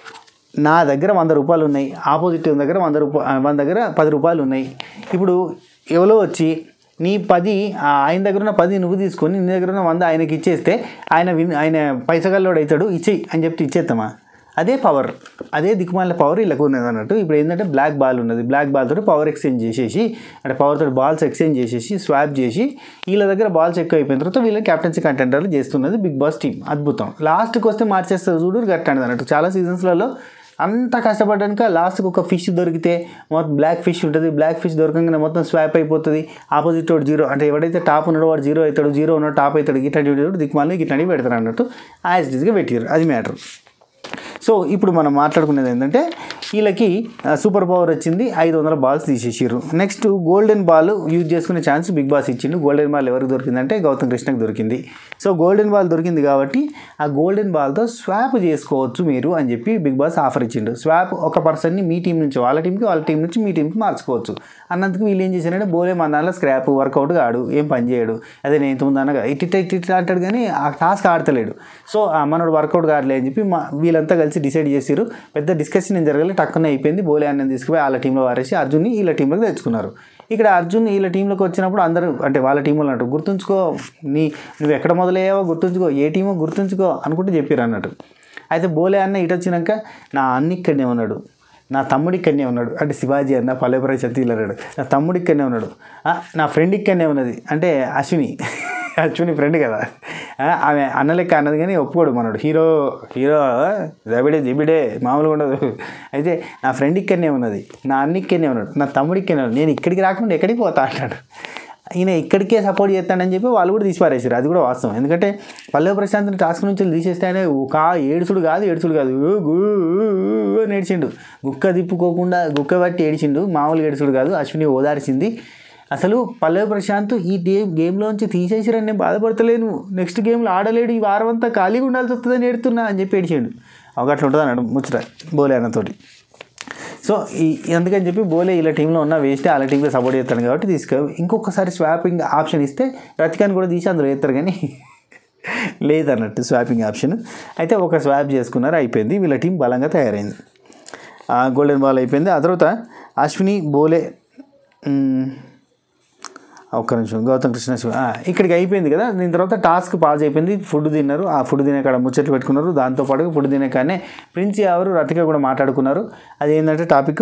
నా దగ్గర వంద రూపాయలు ఉన్నాయి ఆపోజిట్ దగ్గర వంద రూపాయలు మన దగ్గర పది రూపాయలు ఉన్నాయి ఇప్పుడు ఎవరో వచ్చి నీ పది ఆ ఆయన దగ్గర ఉన్న పది నువ్వు తీసుకొని నీ దగ్గర ఉన్న వంద ఆయనకి ఇచ్చేస్తే ఆయన విన్ ఆయన పైసగల్లోడు అవుతాడు ఇచ్చేయి అని చెప్పి ఇచ్చేస్తామా అదే పవర్ అదే దిక్కుమాల పవర్ వీళ్ళకు ఉన్నది అన్నట్టు ఇప్పుడు ఏంటంటే బ్లాక్ బాల్ ఉన్నది బ్లాక్ బాల్ తోటి పవర్ ఎక్స్చేంజ్ చేసేసి అంటే పవర్ తోటి బాల్స్ ఎక్స్చేంజ్ చేసేసి స్వాప్ చేసి వీళ్ళ దగ్గర బాల్స్ ఎక్కువ అయిపోయిన తర్వాత వీళ్ళని క్యాప్టెన్సీ కంటెండర్లు చేస్తున్నది బిగ్ బాస్ టీం అద్భుతం లాస్ట్కి వస్తే మార్చేస్తారు చూడు గట్టండి అన్నట్టు చాలా సీజన్స్లలో అంత కష్టపడ్డాక లాస్ట్కి ఒక ఫిష్ దొరికితే మొత్తం బ్లాక్ ఫిష్ ఉంటుంది బ్లాక్ ఫిష్ దొరకగానే మొత్తం స్వాప్ అయిపోతుంది ఆపోజిట్ వాడు జీరో అంటే ఎవడైతే టాప్ ఉన్నాడో వాడు జీరో అవుతాడు జీరో ఉన్నాడు టాప్ అవుతాడు ఇట్లాంటి దిక్కుమాలని ఇట్లాంటివి పెడతారు అన్నట్టు యాజ్ ఇట్స్గా పెట్టారు అది మ్యాటర్ సో ఇప్పుడు మనం మాట్లాడుకునేది ఏంటంటే వీళ్ళకి ఆ, సూపర్ పవర్ వచ్చింది ఐదు వందల బాల్స్ తీసేసారు నెక్స్ట్ గోల్డెన్ బాల్ యూజ్ చేసుకునే ఛాన్స్ బిగ్ బాస్ ఇచ్చిండు గోల్డెన్ బాల్ ఎవరికి దొరికిందంటే గౌతమ్ కృష్ణకి దొరికింది సో గోల్డెన్ బాల్ దొరికింది కాబట్టి ఆ గోల్డెన్ బాల్తో స్వాప్ చేసుకోవచ్చు మీరు అని చెప్పి బిగ్ బాస్ ఆఫర్ ఇచ్చిండు స్వాప్ ఒక పర్సన్ని మీ టీం నుంచి వాళ్ళ టీంకి వాళ్ళ టీం నుంచి మీ టీంకి మార్చుకోవచ్చు అన్నందుకు వీళ్ళు ఏం చేశారంటే బోలే మన దాంట్లో స్క్రాప్ వర్కౌట్ కాడు ఏం పని చేయడు అదే నేను ఇంతకుముందు అనగా ఇట్ ఇట్ ఇట్ ఇట్ అంటాడు కానీ ఆ టాస్క్ ఆడతలేడు సో ఆ మనోడు వర్కౌట్ కావట్లే అని చెప్పి మా వీళ్ళంతా కలిసి డిసైడ్ చేసారు పెద్ద డిస్కషన్ ఏం జరగాలి టక్కున అయిపోయింది బోలే అన్నది తీసుకుపోయి వాళ్ళ టీంలో వారేసి అర్జున్ని వీళ్ళ టీంలోకి తెచ్చుకున్నారు ఇక్కడ అర్జున్ వీళ్ళ టీంలోకి వచ్చినప్పుడు అందరూ అంటే వాళ్ళ టీంలో అన్నట్టు గుర్తుంచుకో నీ నువ్వు ఎక్కడ మొదలయ్యావో గుర్తుంచుకో ఏ టీమో గుర్తుంచుకో అనుకుంటూ చెప్పారు అన్నట్టు అయితే బోలే అన్న ఇటు వచ్చినాక నా అన్న ఇక్కడనే ఉన్నాడు నా తమ్ముడు ఇక్కడనే ఉన్నాడు అంటే శివాజీ అన్న పల్లెపుర చతీలు అన్నాడు నా తమ్ముడు ఇక్కడనే ఉన్నాడు ఆ, నా ఫ్రెండ్ ఇక్కడనే ఉన్నది అంటే అశ్విని అశ్విని ఫ్రెండ్ కదా ఆ, ఆమె అన్న లెక్క అన్నది కానీ ఒప్పుకోడు మనోడు హీరో హీరో జబిడే జిబిడే మామూలుగా ఉండదు అయితే నా ఫ్రెండ్ ఇక్కడనే ఉన్నది నా అన్న ఇక్కడనే ఉన్నాడు నా తమ్ముడు ఇక్కడనే ఉన్నాడు నేను ఇక్కడికి రాకుండా ఎక్కడికి పోతా అంటాడు ఈయన ఇక్కడికే సపోర్ట్ చేస్తాడని చెప్పి వాళ్ళు కూడా తీసి పారేసారు అది కూడా వాస్తవం ఎందుకంటే పల్లె ప్రశాంత్ని టాస్క్ నుంచి తీసేస్తే ఆయన కా ఏడుచుడు కాదు ఏడుచుడు కాదు ఊ, గు, ఊ, ఊ అని ఏడిచిండు గుక్క తిప్పుకోకుండా గుక్క బట్టి ఏడిచిండు మామూలుగా ఏడుచుడు కాదు అశ్విని ఓదార్చింది అసలు పల్లవి ప్రశాంత్ ఈ గేమ్ గేమ్లోంచి తీసేసిరని నేను బాధపడతలేను నెక్స్ట్ గేమ్లో ఆడలేడు ఈ వారం అంతా ఖాళీగా ఉండాల్సి వస్తుందని ఏడుతున్నా అని చెప్పి ఏడిచాడు ఒక అట్లా ఉంటుంది అన్నాడు ముచ్చట బోలే అన్నతోటి సో ఈ అందుకని చెప్పి బోలే ఇలా టీంలో ఉన్న వేస్ట్ అలా టీంలో సపోర్ట్ చేస్తాను కాబట్టి తీసుకో ఇంకొకసారి స్వాపింగ్ ఆప్షన్ ఇస్తే రతికాన్ని కూడా తీసి అందులో వేస్తారు కానీ లేదన్నట్టు స్వాపింగ్ ఆప్షన్ అయితే ఒక స్వాప్ చేసుకున్నారు అయిపోయింది వీళ్ళ టీం బలంగా తయారైంది ఆ గోల్డెన్ బాల్ అయిపోయింది ఆ తర్వాత అశ్విని బోలే మ్, ఒక్క నిమిషం గౌతమ్ కృష్ణ శివ ఆ, ఇక్కడికి అయిపోయింది కదా దీని తర్వాత టాస్క్ పాస్ అయిపోయింది ఫుడ్ తిన్నారు ఆ ఫుడ్ తినే కాడ ముచ్చట్లు పెట్టుకున్నారు దాంతోపాటు ఫుడ్ తినే కాడనే ప్రిన్స్ ఎవరు రతిక కూడా మాట్లాడుకున్నారు అది ఏంటంటే టాపిక్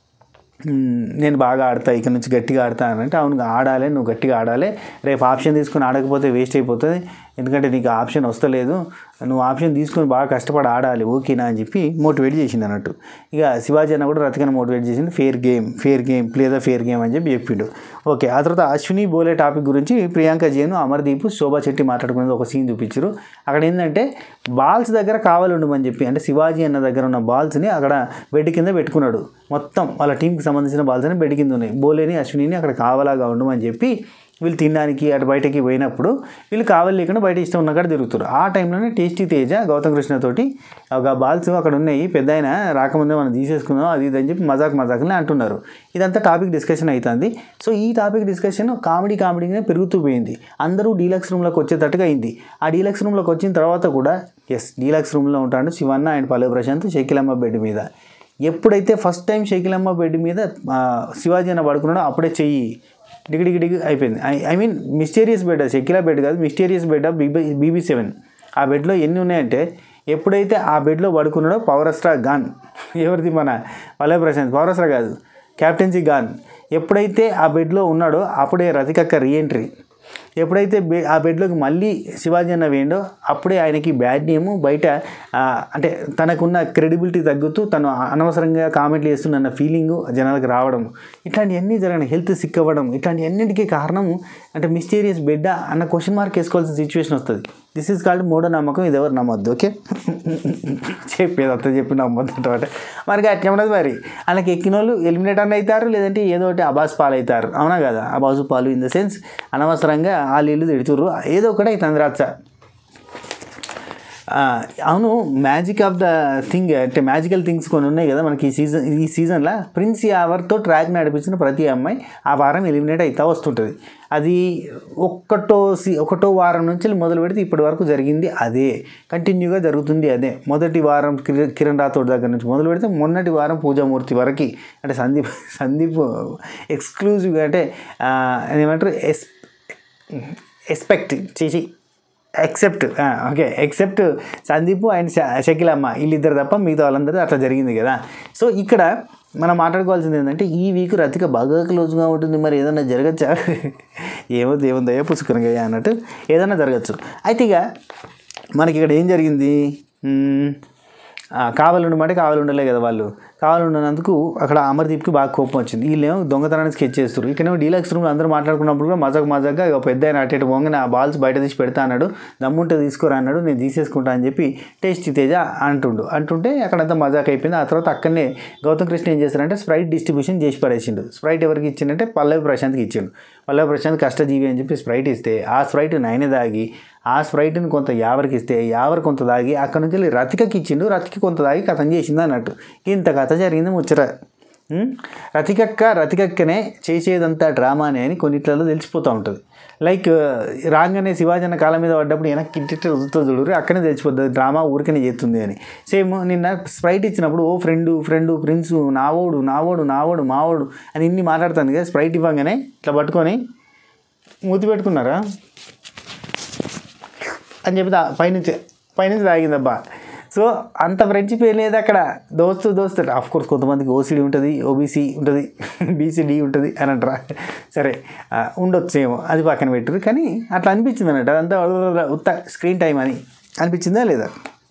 మ్, నేను బాగా ఆడతా ఇక నుంచి గట్టిగా ఆడతా అని అంటే అవును ఆడాలి నువ్వు గట్టిగా ఆడాలి రేపు ఆప్షన్ తీసుకుని ఆడకపోతే వేస్ట్ అయిపోతుంది ఎందుకంటే నీకు ఆప్షన్ వస్తలేదు నువ్వు ఆప్షన్ తీసుకొని బాగా కష్టపడి ఆడాలి ఓకేనా అని చెప్పి మోటివేట్ చేసింది అన్నట్టు ఇక శివాజీ అన్న కూడా రతికను మోటివేట్ చేసింది fair game fair game play the fair game అని చెప్పి చెప్పిండు ఓకే ఆ తర్వాత అశ్విని బోలే టాపిక్ గురించి ప్రియాంక జైన్ అమర్దీప్ శోభా చెట్టి మాట్లాడుకునేది ఒక సీన్ చూపించారు అక్కడ ఏంటంటే బాల్స్ దగ్గర కావాలి ఉండమని చెప్పి అంటే శివాజీ అన్న దగ్గర ఉన్న బాల్స్ని అక్కడ బెడ్ కింద పెట్టుకున్నాడు మొత్తం వాళ్ళ టీంకి సంబంధించిన బాల్స్ అని బెడ్ కింద ఉన్నాయి బోలేని అశ్వినిని అక్కడ కావాలాగా ఉండమని చెప్పి వీళ్ళు తినడానికి అటు బయటకి పోయినప్పుడు వీళ్ళు కావాలి లేకుండా బయట ఇష్టం ఉన్న కాడ తిరుగుతారు ఆ టైంలోనే టేస్టీ తేజ గౌతమ్ కృష్ణతోటి ఒక బాల్స్ అక్కడ ఉన్నాయి పెద్ద ఆయన రాకముందే మనం తీసేసుకుందాం అది ఇది అని చెప్పి మజాక్ మజాక్ని అంటున్నారు ఇదంతా టాపిక్ డిస్కషన్ అవుతుంది సో ఈ టాపిక్ డిస్కషన్ కామెడీ కామెడీగానే పెరుగుతూ పోయింది అందరూ డీలక్స్ రూమ్లోకి వచ్చేటట్టుగా అయింది ఆ డీలక్స్ రూమ్లోకి వచ్చిన తర్వాత కూడా ఎస్ డీలక్స్ రూమ్లో ఉంటాడు శివన్న అండ్ పల్లె ప్రశాంత్ షకీలమ్మ బెడ్ మీద ఎప్పుడైతే ఫస్ట్ టైం షకీలమ్మ బెడ్ మీద ఆ, శివాజీ అన్న పడుకున్నాడో అప్పుడే చెయ్యి డిగి డిగి డిగి అయిపోయింది I I mean mysterious bed Shakeela bed కాదు mysterious bed BB BB seven ఆ బెడ్లో ఎన్ని ఉన్నాయంటే ఎప్పుడైతే ఆ బెడ్లో పడుకున్నాడో పవర్ అస్ట్రా గాన్ ఎవరిది మన పల్లె ప్రశాంత్ పవర్ అస్ట్రా కాదు క్యాప్టెన్సీ గాన్ ఎప్పుడైతే ఆ బెడ్లో ఉన్నాడో అప్పుడే రతికక్క రీఎంట్రీ ఎప్పుడైతే బె ఆ బెడ్లోకి మళ్ళీ శివాజీ అన్న వేయండో అప్పుడే ఆయనకి బ్యాడ్ నేము బయట ఆ, అంటే తనకున్న క్రెడిబిలిటీ తగ్గుతూ తను అనవసరంగా కామెంట్లు చేస్తున్న ఫీలింగ్ జనాలకు రావడం ఇట్లాంటివన్నీ జరిగిన హెల్త్ సిక్ అవ్వడం ఇట్లాంటివన్నిటికీ కారణం అంటే మిస్టీరియస్ బెడ్ అన్న క్వశ్చన్ మార్క్ వేసుకోవాల్సిన సిచ్యువేషన్ వస్తుంది దిస్ ఈజ్ కాల్డ్ మూఢనమ్మకం ఇది ఎవరు నమ్మద్దు ఓకే చెప్పేది అంతా చెప్పి నమ్మద్దు అంటే మనకి అట్లా ఉండదు మరి వాళ్ళకి ఎక్కిన వాళ్ళు ఎలిమినేట్ అన్న అవుతారు లేదంటే ఏదో ఒకటి అబాస్ పాలు అవుతారు అవునా కదా అబాసు పాలు ఇన్ ద సెన్స్ అనవసరంగా వాళ్ళు ఇల్లు తిడుతుర్రు ఏదో ఒకటి అవుతుంది రచ్చ ఆ, అవును మ్యాజిక్ ఆఫ్ ద థింగ్ అంటే మ్యాజికల్ థింగ్స్ కొన్ని ఉన్నాయి కదా మనకి ఈ సీజన్ ఈ సీజన్లో ప్రిన్స్ యావర్తో ట్రాక్ నడిపించిన ప్రతి అమ్మాయి ఆ వారం ఎలిమినేట్ అవుతా వస్తుంటుంది అది ఒక్కటో సీ ఒకటో వారం నుంచి మొదలు పెడితే ఇప్పటి వరకు జరిగింది అదే కంటిన్యూగా జరుగుతుంది అదే మొదటి వారం కిర- కిరణ్ రాథోడ్ దగ్గర నుంచి మొదలు పెడితే మొన్నటి వారం పూజామూర్తి వరకు అంటే సందీప్ సందీప్ ఎక్స్క్లూజివ్గా అంటే ఆ, ఏమంటారు ఎస్ ఎస్పెక్ట్ చేసి except okay except Sandeep and ష- షకీల్ అమ్మ వీళ్ళిద్దరు తప్ప మిగతా వాళ్ళందరూ అట్లా జరిగింది కదా సో ఇక్కడ మనం మాట్లాడుకోవాల్సింది ఏంటంటే ఈ వీక్ రతిక బాగా క్లోజ్గా ఉంటుంది మరి ఏదైనా జరగచ్చా ఏమో దేవుని దయ పుచ్చుకునగా అన్నట్టు ఏదైనా జరగచ్చు అయితే ఇక మనకి ఇక్కడ ఏం జరిగింది మ్మ్, ఆ, కావాలి ఉండమంటే కావాలి ఉండలే కదా వాళ్ళు కావాలి ఉండనందుకు అక్కడ అమర్దీప్కి బాగా కోపం వచ్చింది వీళ్ళేమో దొంగతనాన్ని స్కెచ్ చేస్తారు ఇక్కడేమో డీలక్స్ రూమ్లో అందరూ మాట్లాడుకున్నప్పుడు కూడా మజాక్ మజాక్గా ఇక పెద్ద ఆయన అటు ఇటు పోగానే ఆ బాల్స్ బయట తీసి పెడతా అన్నాడు దమ్ముంటే తీసుకురా అన్నాడు నేను తీసేసుకుంటా అని చెప్పి టేస్టీ తేజ అంటుండు అంటుంటే అక్కడంతా మజాక్ అయిపోయింది ఆ తర్వాత అక్కడనే గౌతమ్ కృష్ణ ఏం చేశారంటే స్ప్రైట్ డిస్ట్రిబ్యూషన్ చేసి పడేసిండు స్ప్రైట్ ఎవరికి ఇచ్చిండంటే పల్లవి ప్రశాంత్కి ఇచ్చిండు పల్లవి ప్రశాంత్ కష్టజీవి అని చెప్పి స్ప్రైట్ ఇస్తే ఆ స్ప్రైట్ నైనే దాగి ఆ స్ప్రైట్ని కొంత యావరికి ఇస్తే యావర్ కొంత దాగి అక్కడ నుంచి వెళ్ళి రతికకి ఇచ్చిండు రతికి కొంత దాగి కథం చేసింది అన్నట్టు ఇంత కథ జరిగింది ముచ్చట ఉం? రతికక్క రతికక్కనే చేసేదంతా డ్రామానే అని కొన్నిట్లలో తెలిసిపోతూ ఉంటుంది లైక్ రాగానే శివాజీ అన్న కాలం మీద పడ్డప్పుడు వెనక్కి ఇంటి వదులుతుంది చూడరు అక్కడే తెలిసిపోతుంది డ్రామా ఊరికనే చేస్తుంది అని సేమ్ నిన్న స్ప్రైట్ ఇచ్చినప్పుడు ఓ ఫ్రెండు ఫ్రెండు ప్రిన్సు నావోడు నావోడు నావోడు మావోడు అని ఇన్ని మాట్లాడుతుంది కదా స్ప్రైట్ ఇవ్వగానే ఇట్లా పట్టుకొని మూతి పెట్టుకున్నారా అని చెప్పి దా- పైనుంచి పైనుంచి తాగిందబ్బా సో అంత ఫ్రెండ్షిప్ ఏం లేదు అక్కడ దోస్తు దోస్తు ఆఫ్ కోర్స్ కొంతమందికి ఓసీడీ ఉంటుంది ఓబీసీ ఉంటుంది బీసీడీ ఉంటుంది అని అంటారా సరే ఆ, ఉండొచ్చేమో అది పక్కన పెట్టరు కానీ అట్లా అనిపించింది అన్నట్టు అదంతా ఉత్త స్క్రీన్ టైం అని అనిపించిందా లేదా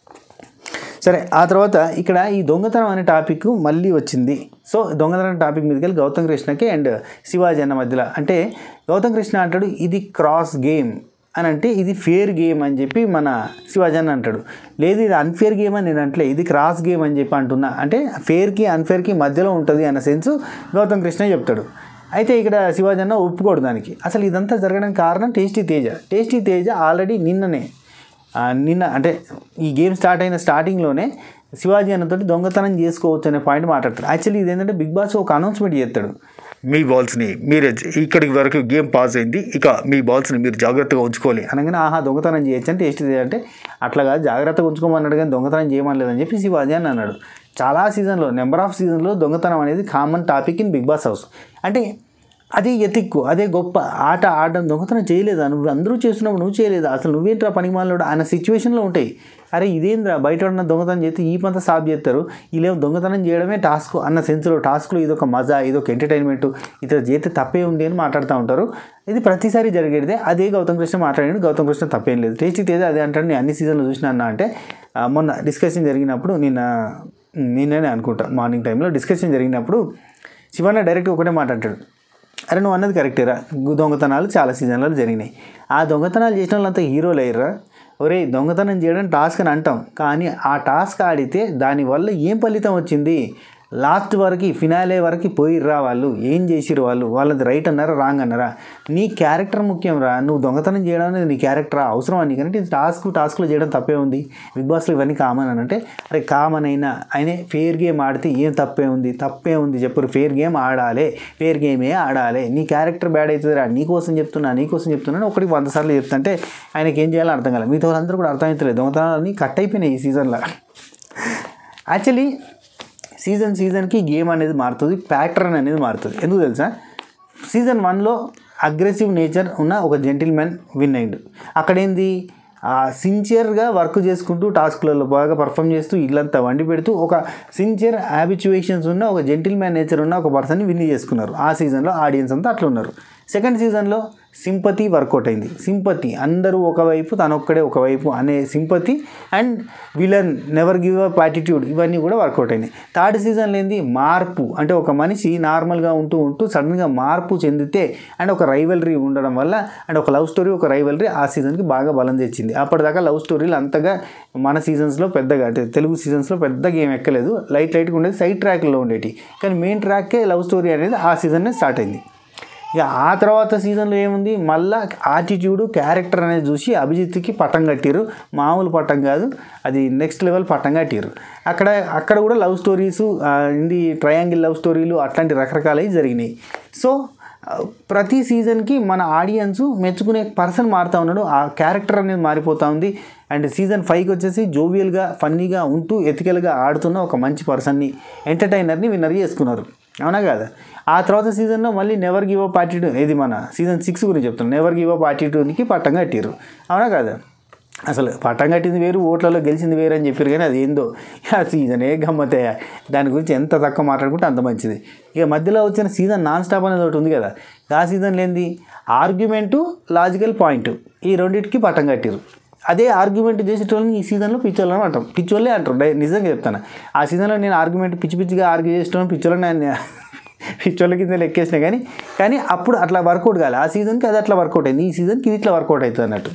సరే ఆ తర్వాత ఇక్కడ ఈ దొంగతనం అనే టాపిక్ మళ్ళీ వచ్చింది సో దొంగతనం టాపిక్ మీదకి వెళ్ళి గౌతమ్ కృష్ణకి అండ్ శివాజీ అన్న మధ్యలో అంటే గౌతమ్ కృష్ణ అంటాడు ఇది క్రాస్ గేమ్ అని అంటే ఇది ఫేర్ గేమ్ అని చెప్పి మన శివాజీ అన్న అంటాడు లేదు ఇది అన్ఫేర్ గేమ్ అని నేను అంటలే ఇది క్రాస్ గేమ్ అని చెప్పి అంటున్నా అంటే ఫేర్కి అన్ఫేర్కి మధ్యలో ఉంటుంది అన్న సెన్స్ గౌతమ్ కృష్ణ చెప్తాడు అయితే ఇక్కడ శివాజీ అన్న ఒప్పుకోడు దానికి అసలు ఇదంతా జరగడానికి కారణం tasty Teja tasty Teja already నిన్ననే ఆ, నిన్న అంటే ఈ గేమ్ స్టార్ట్ అయిన స్టార్టింగ్లోనే శివాజీ అన్నతోటి దొంగతనం చేసుకోవచ్చు అనే పాయింట్ మాట్లాడతాడు యాక్చువల్లీ ఇదేంటంటే బిగ్ బాస్ ఒక అనౌన్స్మెంట్ చేస్తాడు మీ బాల్స్ని మీరే ఇక్కడికి వరకు గేమ్ పాస్ అయింది ఇక మీ బాల్స్ని మీరు జాగ్రత్తగా ఉంచుకోవాలి అనగానే ఆహా దొంగతనం చేయొచ్చు అంటే టేస్ట్ అంటే అట్లా కాదు జాగ్రత్తగా ఉంచుకోమన్నాడు కానీ దొంగతనం చేయమని లేదని చెప్పి శివాజీ అని అన్నాడు చాలా సీజన్లో నెంబర్ ఆఫ్ సీజన్లో దొంగతనం అనేది common topic in big boss house అంటే అది ఎతిక్కు అదే గొప్ప ఆట ఆడడం దొంగతనం చేయలేదా నువ్వు అందరూ చేస్తున్నావు నువ్వు చేయలేదా అసలు నువ్వేంట్రా పనికి మాలోడు ఆయన సిచ్యువేషన్లో ఉంటాయి అరే ఇదేంద్రా బయట ఉన్న దొంగతనం చేస్తే ఈ పంత సాఫ్ చేస్తారు వీళ్ళేమో దొంగతనం చేయడమే టాస్క్ అన్న సెన్స్లో టాస్క్లో ఇదొక మజా ఇదొక ఎంటర్టైన్మెంట్ ఇతర చేస్తే తప్పే ఉంది అని మాట్లాడుతూ ఉంటారు ఇది ప్రతిసారి జరిగేదే అదే గౌతమ్ కృష్ణ మాట్లాడాడు గౌతమ్ కృష్ణ తప్పేం లేదు టేస్టీ తేజ అదే అంటాడు నేను అన్ని సీజన్లు చూసిన అన్న అంటే ఆ, మొన్న డిస్కషన్ జరిగినప్పుడు నిన్న నిన్ననే అనుకుంటా మార్నింగ్ టైంలో డిస్కషన్ జరిగినప్పుడు శివన్న డైరెక్ట్ ఒకటే మాట్లాడతాడు అరే నువ్వు అన్నది కరెక్టేరా గు- దొంగతనాలు చాలా సీజన్లలో జరిగినాయి ఆ దొంగతనాలు చేసిన వాళ్ళంతా హీరోలు అయ్యారా ఒరే దొంగతనం చేయడం టాస్క్ అని అంటాం కానీ ఆ టాస్క్ ఆడితే దానివల్ల ఏం ఫలితం వచ్చింది లాస్ట్ వరకు ఫినాలే వరకు పోయిర్రా వాళ్ళు ఏం చేసిరు వాళ్ళు వాళ్ళది రైట్ అన్నారా రాంగ్ అన్నారా నీ క్యారెక్టర్ ముఖ్యం రా నువ్వు దొంగతనం చేయడం అనేది నీ క్యారెక్టర్ అవసరం అని కానీ టాస్క్ టాస్క్లో చేయడం తప్పే ఉంది బిగ్ బాస్లో ఇవన్నీ కామన్ అని అంటే అరే కామన్ అయినా అయినే ఫేర్ గేమ్ ఆడితే ఏం తప్పే ఉంది తప్పే ఉంది చెప్పరు ఫేర్ గేమ్ ఆడాలి ఫేర్ గేమే ఆడాలి నీ క్యారెక్టర్ బ్యాడ్ అవుతుందిరా నీకోసం చెప్తున్నా నీకోసం చెప్తున్నాను ఒకటి వంద సార్లు చెప్తుంటే ఆయనకి ఏం చేయాలో అర్థం కాలేదు మిగతా వాళ్ళందరూ కూడా అర్థమవుతలేదు దొంగతనాలన్నీ కట్ అయిపోయినాయి ఈ సీజన్లో యాక్చువల్లీ సీజన్ సీజన్కి గేమ్ అనేది మారుతుంది ప్యాటర్న్ అనేది మారుతుంది ఎందుకు తెలుసా సీజన్ వన్లో అగ్రెసివ్ నేచర్ ఉన్న ఒక జెంటిల్మెన్ విన్ అయిండు అక్కడేంది సిన్సియర్గా వర్క్ చేసుకుంటూ టాస్క్లలో బాగా పర్ఫామ్ చేస్తూ ఇల్లంతా వండి పెడుతూ ఒక సిన్సియర్ హ్యాబిచువేషన్స్ ఉన్న ఒక జెంటిల్మెన్ నేచర్ ఉన్న ఒక పర్సన్ని విన్ చేసుకున్నారు ఆ సీజన్లో ఆడియన్స్ అంతా అట్లా ఉన్నారు సెకండ్ సీజన్లో సింపతి వర్కౌట్ అయింది సింపతి అందరూ ఒకవైపు తనొక్కడే ఒకవైపు అనే sympathy and villain never give up attitude ఇవన్నీ కూడా వర్కౌట్ అయినాయి థర్డ్ సీజన్లో ఏంది మార్పు అంటే ఒక మనిషి నార్మల్గా ఉంటూ ఉంటూ సడన్గా మార్పు చెందితే అండ్ ఒక రైవలరీ ఉండడం వల్ల అండ్ ఒక లవ్ స్టోరీ ఒక రైవలరీ ఆ సీజన్కి బాగా బలం తెచ్చింది అప్పటిదాకా లవ్ స్టోరీలు అంతగా మన సీజన్స్లో పెద్దగా అంటే తెలుగు సీజన్స్లో పెద్దగా ఏం ఎక్కలేదు లైట్ లైట్గా ఉండేది సైడ్ ట్రాక్లో ఉండేటి కానీ మెయిన్ ట్రాక్కే లవ్ స్టోరీ అనేది ఆ సీజన్నే స్టార్ట్ అయింది ఇక ఆ తర్వాత సీజన్లో ఏముంది మళ్ళా ఆటిట్యూడ్ క్యారెక్టర్ అనేది చూసి అభిజిత్కి పట్టం కట్టిరు మామూలు పట్టం కాదు అది నెక్స్ట్ లెవెల్ పట్టం కట్టిరు అక్కడ అక్కడ కూడా లవ్ స్టోరీస్ ఇది ట్రయాంగిల్ లవ్ స్టోరీలు అట్లాంటి రకరకాలవి జరిగినాయి సో ఆ, ప్రతి సీజన్కి మన ఆడియన్స్ మెచ్చుకునే పర్సన్ మారుతూ ఉన్నాడు ఆ క్యారెక్టర్ అనేది మారిపోతూ ఉంది అండ్ సీజన్ ఫైవ్కి వచ్చేసి జోవియల్గా ఫన్నీగా ఉంటూ ఎథికల్గా ఆడుతున్న ఒక మంచి పర్సన్ని ఎంటర్టైనర్ని విన్నర్ చేసుకున్నారు అవునా కదా ఆ తర్వాత సీజన్లో మళ్ళీ నెవర్ గివ్ అప్ యాటిట్యూడ్ ఇది మన సీజన్ సిక్స్ గురించి చెప్తున్నాను నెవర్ గివ్ అప్ యాటిట్యూడ్కి పట్టం కట్టిరు అవునా కదా అసలు పట్టం కట్టింది వేరు ఓట్లలో గెలిచింది వేరు అని చెప్పారు కానీ అది ఏందో ఆ సీజనే గమ్మతే దాని గురించి ఎంత తక్కువ మాట్లాడుకుంటే అంత మంచిది ఇక మధ్యలో వచ్చిన సీజన్ నాన్ స్టాప్ అనేది ఒకటి ఉంది కదా ఆ సీజన్లో ఏంది ఆర్గ్యుమెంటు లాజికల్ పాయింట్ ఈ రెండింటికి పట్టం కట్టిరు అదే ఆర్గ్యుమెంట్ చేసేటోళ్ళని ఈ సీజన్లో పిచ్చోళ్ళని అంటాం పిచ్చోళ్ళే అంటారు డై- నిజంగా చెప్తాను ఆ సీజన్లో నేను ఆర్గ్యుమెంట్ పిచ్చి పిచ్చిగా ఆర్గ్యూ చేసేటోళ్ళని పిచ్చోళ్ళని నేను పిచ్చోళ్ళ కింద లెక్కేసిన కానీ కానీ అప్పుడు అట్లా వర్కౌట్ కాలే ఆ సీజన్కి అది అట్లా వర్కౌట్ అయింది ఈ సీజన్కి ఇది ఇట్లా వర్కౌట్ అవుతుంది అన్నట్టు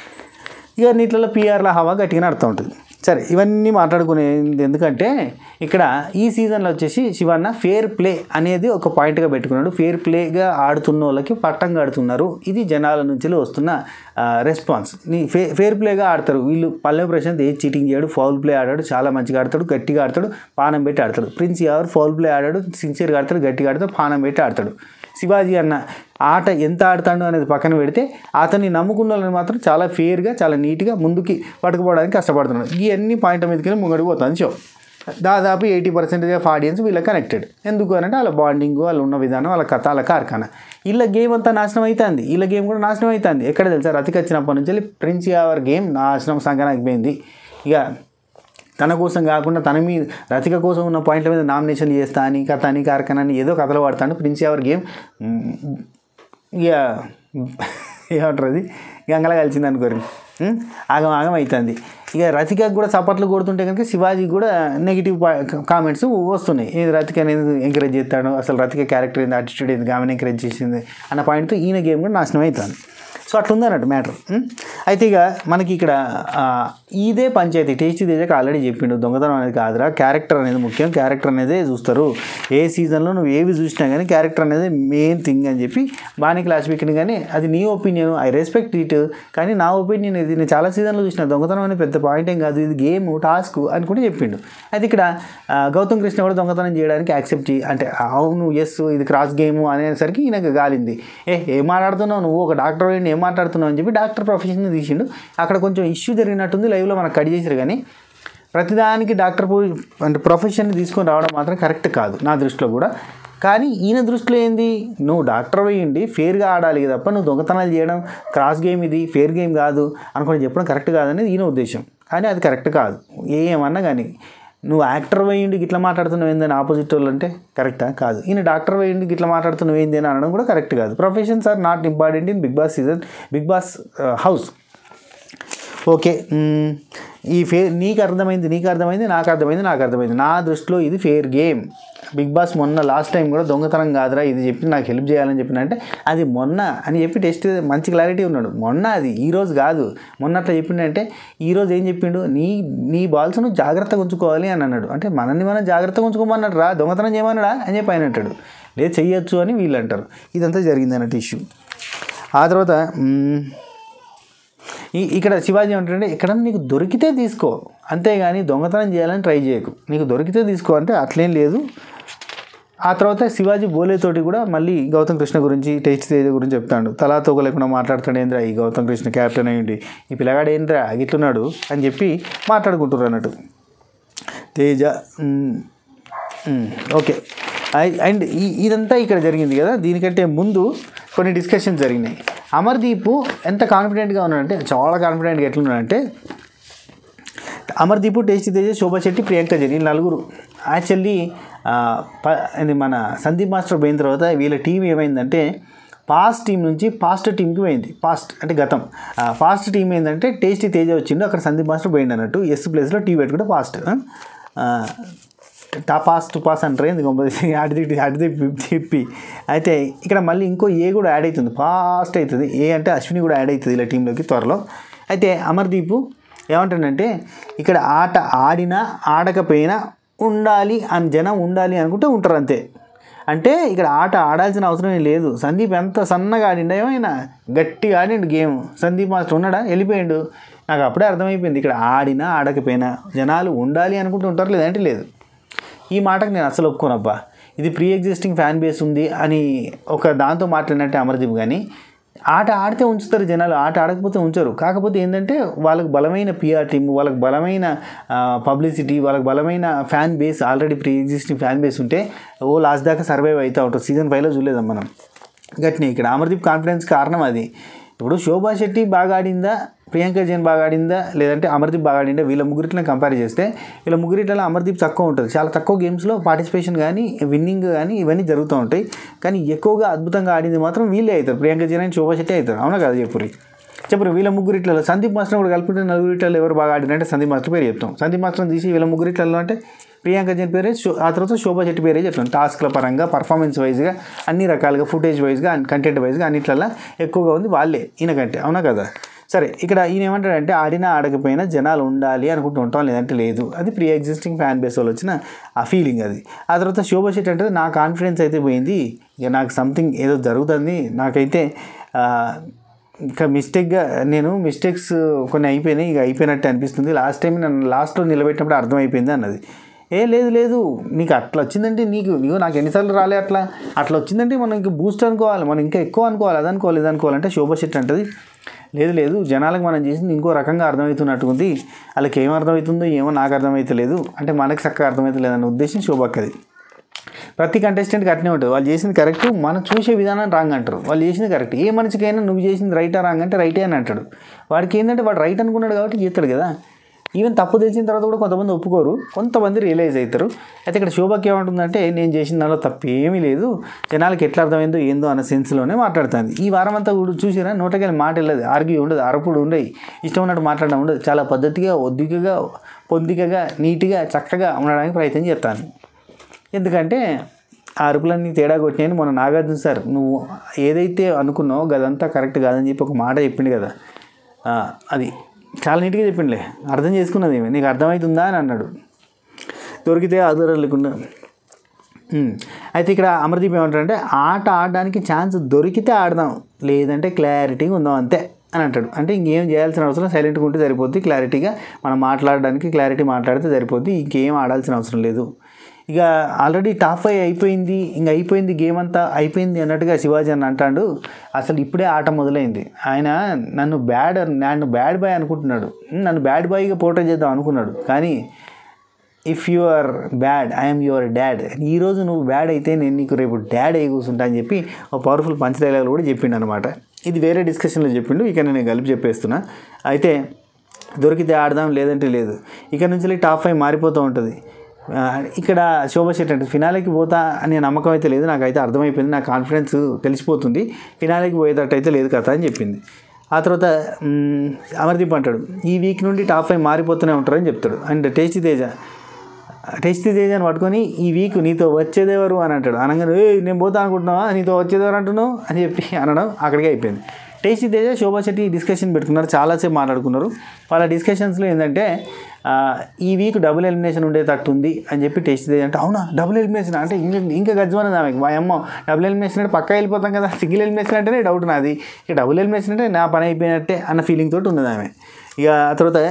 ఇక నీటిలో పిఆర్ల హవా గట్టిగానే అర్థం ఉంటుంది సరే ఇవన్నీ మాట్లాడుకునేది ఎందుకంటే ఇక్కడ ఈ సీజన్లో వచ్చేసి శివన్న ఫేర్ ప్లే అనేది ఒక పాయింట్గా పెట్టుకున్నాడు ఫేర్ ప్లేగా ఆడుతున్న వాళ్ళకి పట్టం కడుతున్నారు ఇది జనాల నుంచి వస్తున్న రెస్పాన్స్ నీ ఫే ఫేర్ ప్లేగా ఆడతారు వీళ్ళు పల్లె ప్రశాంత్ ఏ చీటింగ్ చేయడు ఫౌల్ ప్లే ఆడాడు చాలా మంచిగా ఆడతాడు గట్టిగా ఆడతాడు పానం పెట్టి ఆడతాడు ప్రిన్స్ ఎవరు ఫౌల్ ప్లే ఆడాడు సిన్సియర్గా ఆడతాడు గట్టిగా ఆడతాడు పానం పెట్టి ఆడతాడు శివాజీ అన్న ఆట ఎంత ఆడతాడు అనేది పక్కన పెడితే అతన్ని నమ్ముకున్న వాళ్ళని మాత్రం చాలా ఫేర్గా చాలా నీట్గా ముందుకి పట్టుకుపోవడానికి కష్టపడుతున్నాడు ఇవన్నీ పాయింట్ మీదకి ముంగడికి పోతుంది షో దాదాపు ఎయిటీ పర్సెంటేజ్ ఆఫ్ ఆడియన్స్ వీళ్ళకి కనెక్టెడ్ ఎందుకు అని అంటే వాళ్ళ బాండింగ్ వాళ్ళు ఉన్న విధానం వాళ్ళ కథ వాళ్ళ కార్ఖాన వీళ్ళ గేమ్ అంతా నాశనం అవుతుంది వీళ్ళ గేమ్ కూడా నాశనం అవుతుంది ఎక్కడ తెలుసా రతికి వచ్చినప్పటి నుంచి ప్రిన్స్ అవర్ గేమ్ నాశనం సంకనానికి పోయింది ఇక తన కోసం కాకుండా తన మీద రతిక కోసం ఉన్న పాయింట్ల మీద నామినేషన్ చేస్తా అని కథ అని కార్ఖానా అని ఏదో కథలు వాడతాడు ప్రిన్స్ ఎవర్ గేమ్ ఇక ఏమంటారు అది గంగలా కలిసింది అనుకోరు ఉం? ఆగం ఆగం అవుతుంది ఇక రతికకు కూడా చప్పట్లు కొడుతుంటే కనుక శివాజీకి కూడా నెగిటివ్ కామెంట్స్ వస్తున్నాయి ఇది రతిక అనేది ఎంకరేజ్ చేస్తాడు అసలు రతిక క్యారెక్టర్ ఏంది యాటిట్యూడ్ ఏంది ఆమెను ఎంకరేజ్ చేసింది అన్న పాయింట్తో ఈయన గేమ్ కూడా నాశనం అవుతుంది సో అట్లా అన్నట్టు మ్యాటర్ అయితే ఇక మనకి ఇక్కడ ఆ, ఇదే పంచాయతీ టేస్టీ తేజకి ఆల్రెడీ చెప్పిండు దొంగతనం అనేది కాదురా క్యారెక్టర్ అనేది ముఖ్యం క్యారెక్టర్ అనేది చూస్తారు ఏ సీజన్లో నువ్వు ఏవి చూసినా కానీ క్యారెక్టర్ అనేది మెయిన్ థింగ్ అని చెప్పి బాగానే క్లాస్ పీకింది కానీ అది నీ ఒపీనియన్ ఐ రెస్పెక్ట్ ఇట్ కానీ నా ఒపీనియన్ ఇది నేను చాలా సీజన్లో చూసిన దొంగతనం అనేది పెద్ద పాయింట్ ఏం కాదు ఇది గేమ్ టాస్క్ అని కూడా చెప్పిండు అయితే ఇక్కడ ఆ, గౌతమ్ కృష్ణ కూడా దొంగతనం చేయడానికి యాక్సెప్ట్ చేయి అంటే అవును ఎస్ ఇది క్రాస్ గేమ్ అనేసరికి ఈయనకు గాలింది ఏ ఏం మాట్లాడుతున్నావు నువ్వు ఒక డాక్టర్ ఏంటి ఏం మాట్లాడుతున్నావు అని చెప్పి డాక్టర్ ప్రొఫెషన్ తీసిండు అక్కడ కొంచెం ఇష్యూ జరిగినట్టుంది లైవ్లో మనకు కట్ చేశారు కానీ ప్రతిదానికి డాక్టర్ పో- అంటే ప్రొఫెషన్ తీసుకొని రావడం మాత్రం కరెక్ట్ కాదు నా దృష్టిలో కూడా కానీ ఈయన దృష్టిలో ఏంది నువ్వు డాక్టర్ అయ్యిండి ఫేర్గా ఆడాలి తప్ప నువ్వు దొంగతనాలు చేయడం క్రాస్ గేమ్ ఇది ఫేర్ గేమ్ కాదు అనుకుని చెప్పడం కరెక్ట్ కాదనేది ఈయన ఉద్దేశం కానీ అది కరెక్ట్ కాదు ఏమన్నా కానీ నువ్వు యాక్టర్ వేయండి ఇట్లా మాట్లాడుతున్నావు ఏందని ఆపోజిట్ వాళ్ళు అంటే కరెక్టా కాదు ఈయన డాక్టర్ వేయండి ఇట్లా మాట్లాడుతున్నావు ఏంది అని అనడం కూడా కరెక్ట్ కాదు professions are not important in big boss season big boss house okay hmm. ఈ ఫే నీకు అర్థమైంది నీకు అర్థమైంది నాకు అర్థమైంది నాకు అర్థమైంది నా దృష్టిలో ఇది ఫేర్ గేమ్ బిగ్ బాస్ మొన్న లాస్ట్ టైం కూడా దొంగతనం కాదురా ఇది చెప్పి నాకు హెల్ప్ చేయాలని చెప్పిన అంటే అది మొన్న అని చెప్పి టెస్ట్ మంచి క్లారిటీ ఉన్నాడు మొన్న అది ఈ రోజు కాదు మొన్న అట్లా చెప్పిండంటే ఈ రోజు ఏం చెప్పిండు నీ నీ బాల్స్ నువ్వు జాగ్రత్తగా ఉంచుకోవాలి అని అన్నాడు అంటే మనల్ని మనం జాగ్రత్తగా ఉంచుకోమన్నాడు రా దొంగతనం చేయమన్నాడా అని చెప్పి ఆయన అంటాడు లేదు చెయ్యొచ్చు అని వీళ్ళు అంటారు ఇదంతా జరిగింది అన్నట్టు ఇష్యూ ఆ తర్వాత మ్మ్, ఈ ఇక్కడ శివాజీ ఏమంటాడంటే ఎక్కడ నీకు దొరికితే తీసుకో అంతేగాని దొంగతనం చేయాలని ట్రై చేయకు నీకు దొరికితే తీసుకో అంటే అట్లేం లేదు ఆ తర్వాత శివాజీ బోలేతోటి కూడా మళ్ళీ గౌతమ్ కృష్ణ గురించి టేస్ట్ తేజ గురించి చెప్తాడు తలా తోక లేకుండా మాట్లాడుతాడు ఏంద్రా ఈ గౌతమ్ కృష్ణ క్యాప్టెన్ అయ్యింది ఈ పిల్లగాడు ఏంద్రా గిట్లున్నాడు అని చెప్పి మాట్లాడుకుంటారు అన్నట్టు Teja hmm, hmm, okay I- and ఈ ఇదంతా ఇక్కడ జరిగింది కదా దీనికంటే ముందు కొన్ని డిస్కషన్స్ జరిగినాయి అమర్దీప్ ఎంత కాన్ఫిడెంట్గా ఉన్నాడంటే చాలా కాన్ఫిడెంట్గా ఎట్లున్నాడంటే అమర్దీప్ టేస్టీ తేజ శోభా శెట్టి ప్రియాంక జని వీళ్ళు నలుగురు యాక్చువల్లీ ఇది మన సందీప్ మాస్టర్ పోయిన తర్వాత వీళ్ళ టీం ఏమైందంటే పాస్ట్ టీం నుంచి పాస్ట్ టీంకి పోయింది పాస్ట్ అంటే గతం పాస్ట్ టీం ఏంటంటే టేస్టీ తేజ వచ్చిండు అక్కడ సందీప్ మాస్టర్ పోయిండు అన్నట్టు ఎస్ ప్లేస్లో టీ పెట్టుకుంటే పాస్ట్ టా పాస్ టు పాస్ అంటారు ఎందుకు అడిది అడిది తిప్పి అయితే ఇక్కడ మళ్ళీ ఇంకో ఏ కూడా యాడ్ అవుతుంది ఫాస్ట్ అవుతుంది ఏ అంటే అశ్విని కూడా యాడ్ అవుతుంది ఇలా టీంలోకి త్వరలో అయితే అమర్దీప్ ఏమంటాడంటే ఇక్కడ ఆట ఆడినా ఆడకపోయినా ఉండాలి అని జనం ఉండాలి అనుకుంటే ఉంటారు అంతే అంటే ఇక్కడ ఆట ఆడాల్సిన అవసరం ఏం లేదు సందీప్ ఎంత సన్నగా ఆడిండు ఏమైనా గట్టిగా ఆడిండు గేమ్ సందీప్ మాస్టర్ ఉన్నాడా వెళ్ళిపోయిండు నాకు అప్పుడే అర్థమైపోయింది ఇక్కడ ఆడినా ఆడకపోయినా జనాలు ఉండాలి అనుకుంటూ ఉంటారు లేదంటే లేదు ఈ మాటకు నేను అసలు ఒప్పుకోనబ్బా ఇది ప్రీ ఎగ్జిస్టింగ్ ఫ్యాన్ బేస్ ఉంది అని ఒక దాంతో మాట్లాడినట్టే అమర్దీప్ కానీ ఆట ఆడితే ఉంచుతారు జనాలు ఆట ఆడకపోతే ఉంచరు కాకపోతే ఏంటంటే వాళ్ళకి బలమైన పిఆర్ టీమ్ వాళ్ళకి బలమైన పబ్లిసిటీ వాళ్ళకి బలమైన fan base already pre existing fan base ఉంటే ఓ లాస్ట్ దాకా సర్వైవ్ అవుతూ ఉంటారు సీజన్ ఫైవ్లో చూడలేదాం మనం గట్టిని ఇక్కడ అమర్దీప్ కాన్ఫిడెన్స్ కారణం అది ఇప్పుడు శోభా శెట్టి బాగా ఆడిందా ప్రియాంక జైన్ బాగా ఆడిందా లేదంటే అమర్దీప్ బాగా ఆడిందా వీళ్ళ ముగ్గురిట్లను కంపేర్ చేస్తే వీళ్ళ ముగ్గురిట్లలో అమర్దీప్ తక్కువ ఉంటుంది చాలా తక్కువ గేమ్స్లో పార్టిసిపేషన్ కానీ విన్నింగ్ కానీ ఇవన్నీ జరుగుతూ ఉంటాయి కానీ ఎక్కువగా అద్భుతంగా ఆడింది మాత్రం వీళ్ళే అవుతారు ప్రియాంక జైన్ అండ్ శోభా శెట్టి అవుతారు అవునా కదా చెప్పురి చెప్పరు వీళ్ళ ముగ్గురిట్లలో సందీప్ మాస్టర్ కూడా కలిపితే నలుగురిట్లలో ఎవరు బాగా ఆడినంటే సందీప్ మాస్టర్ పేరు చెప్తాం సందీప్ మాస్టర్ని తీసి వీళ్ళ ముగ్గురిట్లలో అంటే ప్రియాంక జైన్ పేరే శో- ఆ తర్వాత శోభా శెట్టి పేరే చెప్తాం టాస్క్ల పరంగా పర్ఫార్మెన్స్ వైజ్గా అన్ని రకాలుగా ఫుటేజ్ వైజ్గా కంటెంట్ వైజ్గా అన్నిట్లలో ఎక్కువగా ఉంది వాళ్ళే ఈయనకంటే అవునా కదా సరే ఇక్కడ ఈయన ఏమంటాడంటే ఆడినా ఆడకపోయినా జనాలు ఉండాలి అనుకుంటూ ఉంటాం లేదంటే లేదు అది ప్రీ ఎగ్జిస్టింగ్ ఫ్యాన్ బేస్ వాళ్ళు వచ్చిన ఆ ఫీలింగ్ అది ఆ తర్వాత శోభా శెట్టి అంటే నా కాన్ఫిడెన్స్ అయితే పోయింది ఇక నాకు సంథింగ్ ఏదో జరుగుతుంది నాకైతే ఆ, ఇంకా మిస్టేక్గా నేను మిస్టేక్స్ కొన్ని అయిపోయినాయి ఇక అయిపోయినట్టు అనిపిస్తుంది లాస్ట్ టైం నన్ను లాస్ట్లో నిలబెట్టినప్పుడు అర్థమైపోయింది అన్నది ఏ లేదు లేదు నీకు అట్లా వచ్చిందంటే నీకు నీకు నాకు ఎన్నిసార్లు రాలే అట్లా అట్లా వచ్చిందంటే మనం ఇంకా బూస్ట్ అనుకోవాలి మనం ఇంకా ఎక్కువ అనుకోవాలి అది అనుకోవాలి ఇది అనుకోవాలంటే శోభా శెట్టి అంటది లేదు లేదు జనాలకు మనం చేసింది ఇంకో రకంగా అర్థమవుతున్నట్టుంది వాళ్ళకి ఏం అర్థమవుతుందో ఏమో నాకు అర్థమవుతలేదు అంటే మనకి చక్కగా అర్థమవుతలేదు అన్న ఉద్దేశం శోభక్కది ప్రతి కంటెస్టెంట్కి అట్నే ఉంటుంది వాళ్ళు చేసింది కరెక్ట్ మనం చూసే విధానం రాంగ్ అంటారు వాళ్ళు చేసింది కరెక్ట్ ఏ మనిషికైనా నువ్వు చేసింది రైటా రాంగ్ అంటే రైటే అని అంటాడు వాడికి ఏంటంటే వాడు రైట్ అనుకున్నాడు కాబట్టి చేస్తాడు కదా ఈవెన్ తప్పు తెలిసిన తర్వాత కూడా కొంతమంది ఒప్పుకోరు కొంతమంది రియలైజ్ అవుతారు అయితే ఇక్కడ శోభకి ఏమంటుందంటే నేను చేసిన దానిలో తప్పు ఏమీ లేదు జనాలకి ఎట్లా అర్థమైందో ఏందో అన్న సెన్స్లోనే మాట్లాడుతుంది ఈ వారం అంతా కూడా చూసిరా నోటకెళ్ళి మాట వెళ్ళదు ఆర్గ్యూ ఉండదు అరపుడు ఉండయి ఇష్టం ఉన్నట్టు మాట్లాడడం ఉండదు చాలా పద్ధతిగా ఒద్దికగా పొందికగా నీట్గా చక్కగా ఉండడానికి ప్రయత్నం చేస్తాను ఎందుకంటే ఆ అరుపులన్నీ తేడా కొట్టినాయని మొన్న నాగార్జున సార్ నువ్వు ఏదైతే అనుకున్నావో గదంతా కరెక్ట్ కాదని చెప్పి ఒక మాట చెప్పిండు కదా ఆ, అది చాలా నీట్గా చెప్పిండులే అర్థం చేసుకున్నది ఏమి నీకు అర్థమవుతుందా అని అన్నాడు దొరికితే ఆధారాలు లేకుండా ఉమ్. అయితే ఇక్కడ అమర్దీప్ ఏమంటాడంటే ఆట ఆడడానికి ఛాన్స్ దొరికితే ఆడదాం లేదంటే క్లారిటీగా ఉందాం అంతే అని అంటాడు అంటే ఇంకేం చేయాల్సిన అవసరం సైలెంట్గా ఉంటే సరిపోద్ది క్లారిటీగా మనం మాట్లాడడానికి క్లారిటీ మాట్లాడితే సరిపోద్ది ఇంకేం ఆడాల్సిన అవసరం లేదు ఇక ఆల్రెడీ టాప్ ఫైవ్ అయిపోయింది ఇంకా అయిపోయింది గేమ్ అంతా అయిపోయింది అన్నట్టుగా శివాజీ అని అంటాడు అసలు ఇప్పుడే ఆట మొదలైంది ఆయన నన్ను బ్యాడ్ నన్ను బ్యాడ్ బాయ్ అనుకుంటున్నాడు నన్ను బ్యాడ్ బాయ్గా పోర్ట్రేట్ చేద్దాం అనుకున్నాడు కానీ if you are bad I'm your dad ఈరోజు నువ్వు బ్యాడ్ అయితే నేను నీకు రేపు డాడ్ అయి కూర్చుంటా అని చెప్పి ఒక పవర్ఫుల్ పంచ్ డైలాగ్ కూడా చెప్పిండు అనమాట ఇది వేరే డిస్కషన్లో చెప్పిండు ఇక నేను కలిపి చెప్పేస్తున్నా అయితే దొరికితే ఆడదాం లేదంటే లేదు ఇక నుంచి టాప్ ఫైవ్ మారిపోతూ ఉంటుంది ఆ, ఇక్కడ శోభా శెట్టి అంటే ఫినాలేకి పోతా అనే నమ్మకం అయితే లేదు నాకైతే అర్థమైపోయింది నా కాన్ఫిడెన్స్ తెలిసిపోతుంది ఫినాలేకి పోయేటట్టు అయితే లేదు కదా అని చెప్పింది ఆ తర్వాత మ్, అమర్దీప్ అంటాడు ఈ వీక్ నుండి టాప్ ఫైవ్ మారిపోతూనే ఉంటారని చెప్తాడు and tasty Teja tasty Teja అని పట్టుకొని ఈ వీక్ నీతో వచ్చేదేవరు అని అంటాడు అనగానే "ఏయ్, నేను పోతా అనుకుంటున్నావా నీతో వచ్చేదేవరు అంటున్నావు అని చెప్పి అనడం అక్కడికే అయిపోయింది టేస్టీ తేజ శోభా శెట్టి డిస్కషన్ పెట్టుకున్నారు చాలాసేపు మాట్లాడుకున్నారు వాళ్ళ డిస్కషన్స్లో ఏంటంటే ఆ, ఈ వీక్ డబుల్ ఎలిమినేషన్ ఉండేటట్టు ఉంది అని చెప్పి టేస్ట్ తేజ అంటే అవునా డబుల్ ఎలిమినేషన్ అంటే ఇంకా ఇంకా గజ్జమన్నది ఆమెకి మా అమ్మ డబుల్ ఎలిమినేషన్ అంటే పక్కా వెళ్ళిపోతాం కదా సింగిల్ ఎలిమినేషన్ అంటేనే డౌట్ నాది ఇక డబుల్ ఎలిమినేషన్ అంటే నా పని అయిపోయినట్టే అన్న ఫీలింగ్ తోటి ఉన్నది ఆమె ఇక ఆ తర్వాత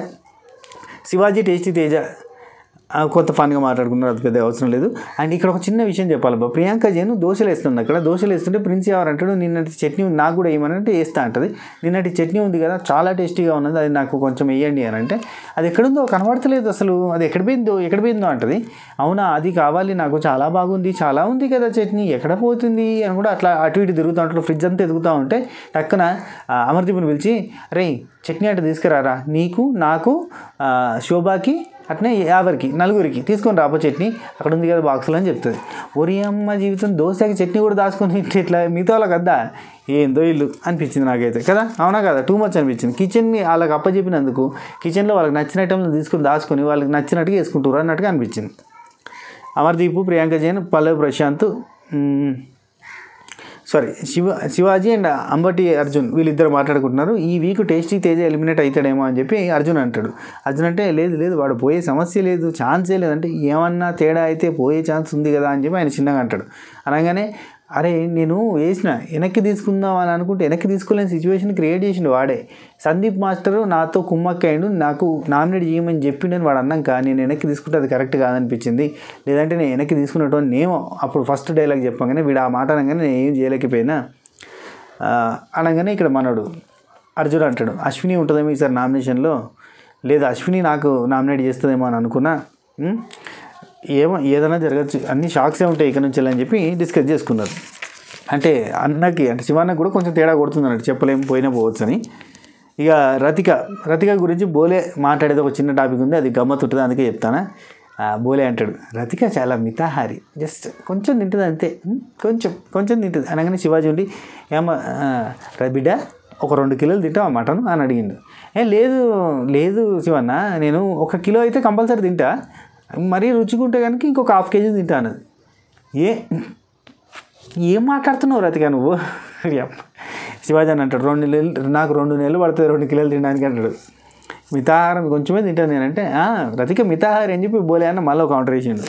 శివాజీ టేస్టీ తేజ ఆ, కొంత ఫన్గా మాట్లాడుకున్నారు అది పెద్ద అవసరం లేదు అండ్ ఇక్కడ ఒక చిన్న విషయం చెప్పాలి బా ప్రియాంక జైన్ దోశలు వేస్తుంది అక్కడ దోశలు వేస్తుంటే ప్రిన్స్ ఎవరు అంటాడు నిన్నటి చట్నీ ఉంది, నాకు కూడా వేయమనంటే వేస్తా అంటది నిన్నటి చట్నీ ఉంది కదా చాలా టేస్టీగా ఉన్నది అది నాకు కొంచెం వేయండి అని అంటే అది ఎక్కడుందో కనబడతలేదు అసలు అది ఎక్కడ పోయిందో ఎక్కడ పోయిందో అంటది అవునా అది కావాలి నాకు చాలా బాగుంది చాలా ఉంది కదా చట్నీ ఎక్కడ పోతుంది అని కూడా అట్లా అటు ఇటు తిరుగుతూ ఉంటాడు ఫ్రిడ్జ్ అంతా ఎదుగుతూ ఉంటే టక్కున ఆ, అమర్దీప్ని పిలిచి రే చట్నీ అంటే తీసుకురారా నీకు నాకు ఆ, శోభాకి అట్నే యాభరికి నలుగురికి తీసుకొని రాపో చట్నీ అక్కడ ఉంది కదా బాక్సులు అని చెప్తుంది ఒరి అమ్మ జీవితం దోశకి చట్నీ కూడా దాచుకొని తింటే ఇట్లా మిగతా వాళ్ళకి వద్దా ఏందో ఇల్లు అనిపించింది నాకైతే కదా అవునా కదా టూ మచ్ అనిపించింది కిచెన్ని వాళ్ళకి అప్పచెప్పినందుకు కిచెన్లో వాళ్ళకి నచ్చిన ఐటమ్లు తీసుకొని దాచుకొని వాళ్ళకి నచ్చినట్టుగా వేసుకుంటారు అన్నట్టుగా అనిపించింది Amardeep Priyanka Jain Pallavi Prashanth hmm, sorry Shiva Shivaji and Ambati Arjun వీళ్ళిద్దరు మాట్లాడుకుంటున్నారు ఈ వీక్ టేస్టీ తేజ ఎలిమినేట్ అవుతాడేమో అని చెప్పి అర్జున్ అంటాడు అర్జున్ అంటే లేదు లేదు వాడు పోయే సమస్య లేదు ఛాన్సే లేదంటే ఏమన్నా తేడా అయితే పోయే ఛాన్స్ ఉంది కదా అని చెప్పి ఆయన చిన్నగా అంటాడు అనగానే అరే నేను వేసిన వెనక్కి తీసుకుందాం అని అనుకుంటే వెనక్కి తీసుకోలేని సిచ్యువేషన్ క్రియేట్ చేసిండు వాడే సందీప్ మాస్టర్ నాతో కుమ్మక్కయ్యండు నాకు నామినేట్ చేయమని చెప్పిండని వాడు అన్నాక నేను వెనక్కి తీసుకుంటే అది కరెక్ట్ కాదనిపించింది లేదంటే నేను వెనక్కి తీసుకున్నట్టు నేమో అప్పుడు ఫస్ట్ డైలాగ్ చెప్పగానే వీడు ఆ మాట అనగానే నేను ఏం చేయలేకపోయినా ఆ, అనగానే ఇక్కడ మనడు అర్జున్ అంటాడు అశ్విని ఉంటుందేమో ఈసారి నామినేషన్లో లేదు అశ్విని నాకు నామినేట్ చేస్తుందేమో అని అనుకున్నా ఉం? ఏమో ఏదైనా జరగచ్చు అన్ని షాక్సే ఉంటాయి ఇక నుంచి అని చెప్పి డిస్కస్ చేసుకున్నారు అంటే అన్నకి అంటే శివాన్నకి కూడా కొంచెం తేడా కొడుతుంది అన్నట్టు చెప్పలేము పోయినా పోవచ్చు అని ఇక రతిక రతిక గురించి బోలే మాట్లాడేది ఒక చిన్న టాపిక్ ఉంది అది గమ్మత్ ఉంటుంది అందుకే చెప్తానా ఆ, బోలే అంటాడు రతిక చాలా మితాహారి జస్ట్ కొంచెం తింటుంది అంతే ఉం? కొంచెం కొంచెం తింటుంది అనగానే శివాజీ ఉండి ఏమ బిడ్డ ఒక రెండు కిలోలు తింటావా మటన్ అని అడిగిండు ఏ లేదు లేదు శివన్న నేను ఒక కిలో అయితే కంపల్సరీ తింటా మరీ రుచిగా కనుక ఇంకొక హాఫ్ కేజీ తింటా అన్నది ఏ ఏం మాట్లాడుతున్నావు రతిక నువ్వు యప్ప. శివాజీ అని అంటాడు రెండు నెలలు నాకు రెండు నెలలు పడుతుంది రెండు కిలోలు తినడానికి అంటాడు మితాహారం కొంచెమే తింటాను నేనంటే "ఆ, రతిక మితాహారం అని చెప్పి బోలే అన్న మళ్ళీ కౌంటర్ వేసిండు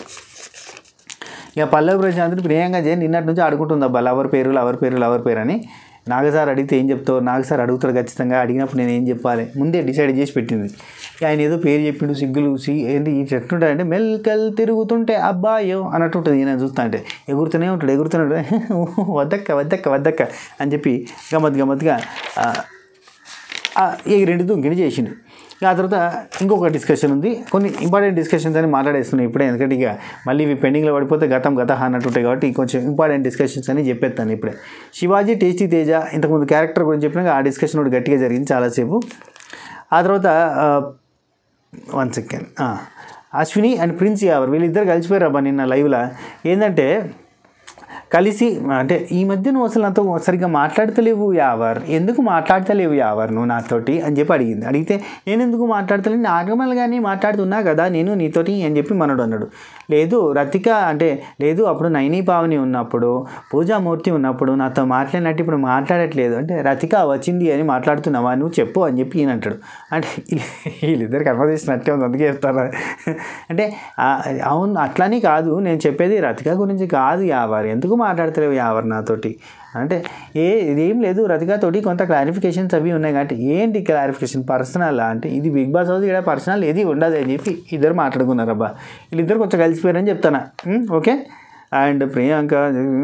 ఇక పల్లవి ప్రశాంత్ని ప్రియాంక జైన్ నిన్నటి నుంచి ఆడుకుంటుంది అబ్బా లవర్ పేరు లవర్ పేరు లవర్ పేరు అని నాగసార్ అడిగితే ఏం చెప్తావు నాగసార్ అడుగుతాడు ఖచ్చితంగా అడిగినప్పుడు నేను ఏం చెప్పాలి ముందే డిసైడ్ చేసి పెట్టింది ఇక ఆయన ఏదో పేరు చెప్పిండు సిగ్గులు సి ఏంటి ఈ ఎట్లుంటాడంటే మెల్కల్ తిరుగుతుంటే అబ్బాయో అన్నట్టు ఉంటుంది ఈయన చూస్తా అంటే ఎగురుతూనే ఉంటాడు ఎగురుతూనే ఉంటాడు వద్దక్క వద్దక్క వద్దక్క అని చెప్పి గమ్మత్ గమ్మత్తుగా ఆ, ఆ, ఈ రెండు దుంకిని చేసిండు ఇక ఆ తర్వాత ఇంకొక డిస్కషన్ ఉంది కొన్ని ఇంపార్టెంట్ డిస్కషన్స్ అని మాట్లాడేస్తున్నాయి ఇప్పుడే ఎందుకంటే ఇక మళ్ళీ ఇవి పెండింగ్లో పడిపోతే గతం గత అన్నట్టు ఉంటాయి కాబట్టి కొంచెం ఇంపార్టెంట్ డిస్కషన్స్ అని చెప్పేస్తాను ఇప్పుడే శివాజీ టేస్టీ తేజ ఇంతకుముందు క్యారెక్టర్ గురించి చెప్పినాక ఆ డిస్కషన్ ఒకటి గట్టిగా జరిగింది చాలాసేపు ఆ తర్వాత ఆ, one second Ashwini and prince Yawar వీళ్ళిద్దరు కలిసిపోయారు అబ్బా నిన్న లైవ్లో ఏంటంటే కలిసి అంటే ఈ మధ్య నువ్వు అసలు నాతో సరిగ్గా మాట్లాడతలేవు యావర్ ఎందుకు మాట్లాడతలేవు యావర్ నువ్వు నాతోటి అని చెప్పి అడిగింది అడిగితే నేను ఎందుకు మాట్లాడతలేను నార్మల్గానే మాట్లాడుతున్నా కదా నేను నీతోటి అని చెప్పి మనడు అన్నాడు లేదు రతిక అంటే లేదు అప్పుడు నైని పావని ఉన్నప్పుడు పూజామూర్తి ఉన్నప్పుడు నాతో మాట్లాడినట్టు ఇప్పుడు మాట్లాడట్లేదు అంటే రతిక వచ్చింది అని మాట్లాడుతున్నావా నువ్వు చెప్పు అని చెప్పి ఈయన అంటాడు అంటే వీళ్ళిద్దరు కన్వర్జేషన్ అట్టే ఉంది అందుకే చెప్తాను అంటే ఆ, అవును అట్లానే కాదు నేను చెప్పేది రతిక గురించి కాదు యావర్ ఎందుకు మాట్లాడతలేవు యావర్ నాతోటి అంటే ఏ ఇదేం లేదు రతికతోటి కొంత క్లారిఫికేషన్స్ అవి ఉన్నాయి కాబట్టి ఏంటి క్లారిఫికేషన్ పర్సనల్ అంటే ఇది బిగ్ బాస్ హౌస్ ఇక్కడ పర్సనల్ ఏది ఉండదు అని చెప్పి ఇద్దరు మాట్లాడుకున్నారు అబ్బా వీళ్ళిద్దరు కొంచెం కలిసిపోయారని చెప్తాను ఉమ్, ఓకే అండ్ ప్రియాంక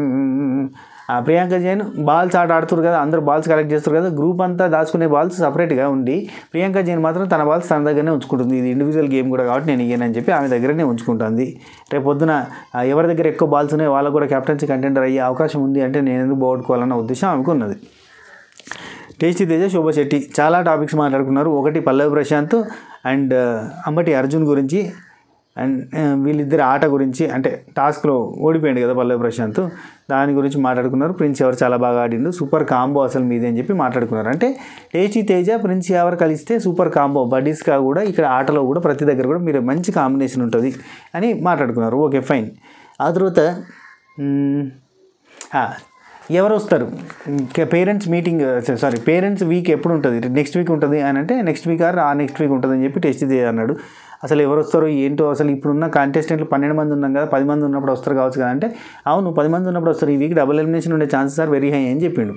ఆ ప్రియాంక జైన్ బాల్స్ ఆట ఆడుతారు కదా అందరూ బాల్స్ కలెక్ట్ చేస్తారు కదా గ్రూప్ అంతా దాచుకునే బాల్స్ సపరేట్గా ఉండి ప్రియాంక జైన్ మాత్రం తన బాల్స్ తన దగ్గరనే ఉంచుకుంటుంది ఇది ఇండివిజువల్ గేమ్ కూడా కాబట్టి నేను ఇయ్యనని చెప్పి ఆమె దగ్గరనే ఉంచుకుంటుంది రేపు పొద్దున ఆ, ఎవరి దగ్గర ఎక్కువ బాల్స్ ఉన్నాయో వాళ్ళకు కూడా కెప్టెన్సీ కంటెండర్ అయ్యే అవకాశం ఉంది అంటే నేను ఎందుకు పోగొట్టుకోవాలన్న ఉద్దేశం ఆమెకు ఉన్నది టేస్టీ తేజ శోభా శెట్టి చాలా టాపిక్స్ మాట్లాడుకున్నారు ఒకటి పల్లవి ప్రశాంత్ అండ్ అంబటి అర్జున్ గురించి అండ్ ఆ, వీళ్ళిద్దరి ఆట గురించి అంటే టాస్క్లో ఓడిపోయింది కదా పల్లవి ప్రశాంత్ దాని గురించి మాట్లాడుకున్నారు ప్రిన్స్ ఎవరు చాలా బాగా ఆడిండు సూపర్ కాంబో అసలు మీదే అని చెప్పి మాట్లాడుకున్నారు అంటే టేస్టీ తేజ ప్రిన్స్ ఎవరు కలిస్తే సూపర్ కాంబో బడీస్గా కూడా ఇక్కడ ఆటలో కూడా ప్రతి దగ్గర కూడా మీరు మంచి కాంబినేషన్ ఉంటుంది అని మాట్లాడుకున్నారు ఓకే ఫైన్ ఆ తర్వాత మ్, ఆ, ఎవరు వస్తారు parents meeting sorry parents week ఎప్పుడు ఉంటుంది నెక్స్ట్ వీక్ ఉంటుంది అని అంటే నెక్స్ట్ వీక్ ఆర్ ఆ నెక్స్ట్ వీక్ ఉంటుంది అని చెప్పి టెస్ట్ అన్నాడు అసలు ఎవరు వస్తారో ఏంటో అసలు ఇప్పుడున్న కాంటెస్టెంట్లు పన్నెండు మంది ఉన్నాం కదా పది మంది ఉన్నప్పుడు వస్తారు కావచ్చు కదా అంటే అవును పది మంది ఉన్నప్పుడు వస్తారు ఈ వీక్ డబుల్ ఎలిమినేషన్ ఉండే ఛాన్సెస్ ఆర్ వెరీ హై అని చెప్పిండు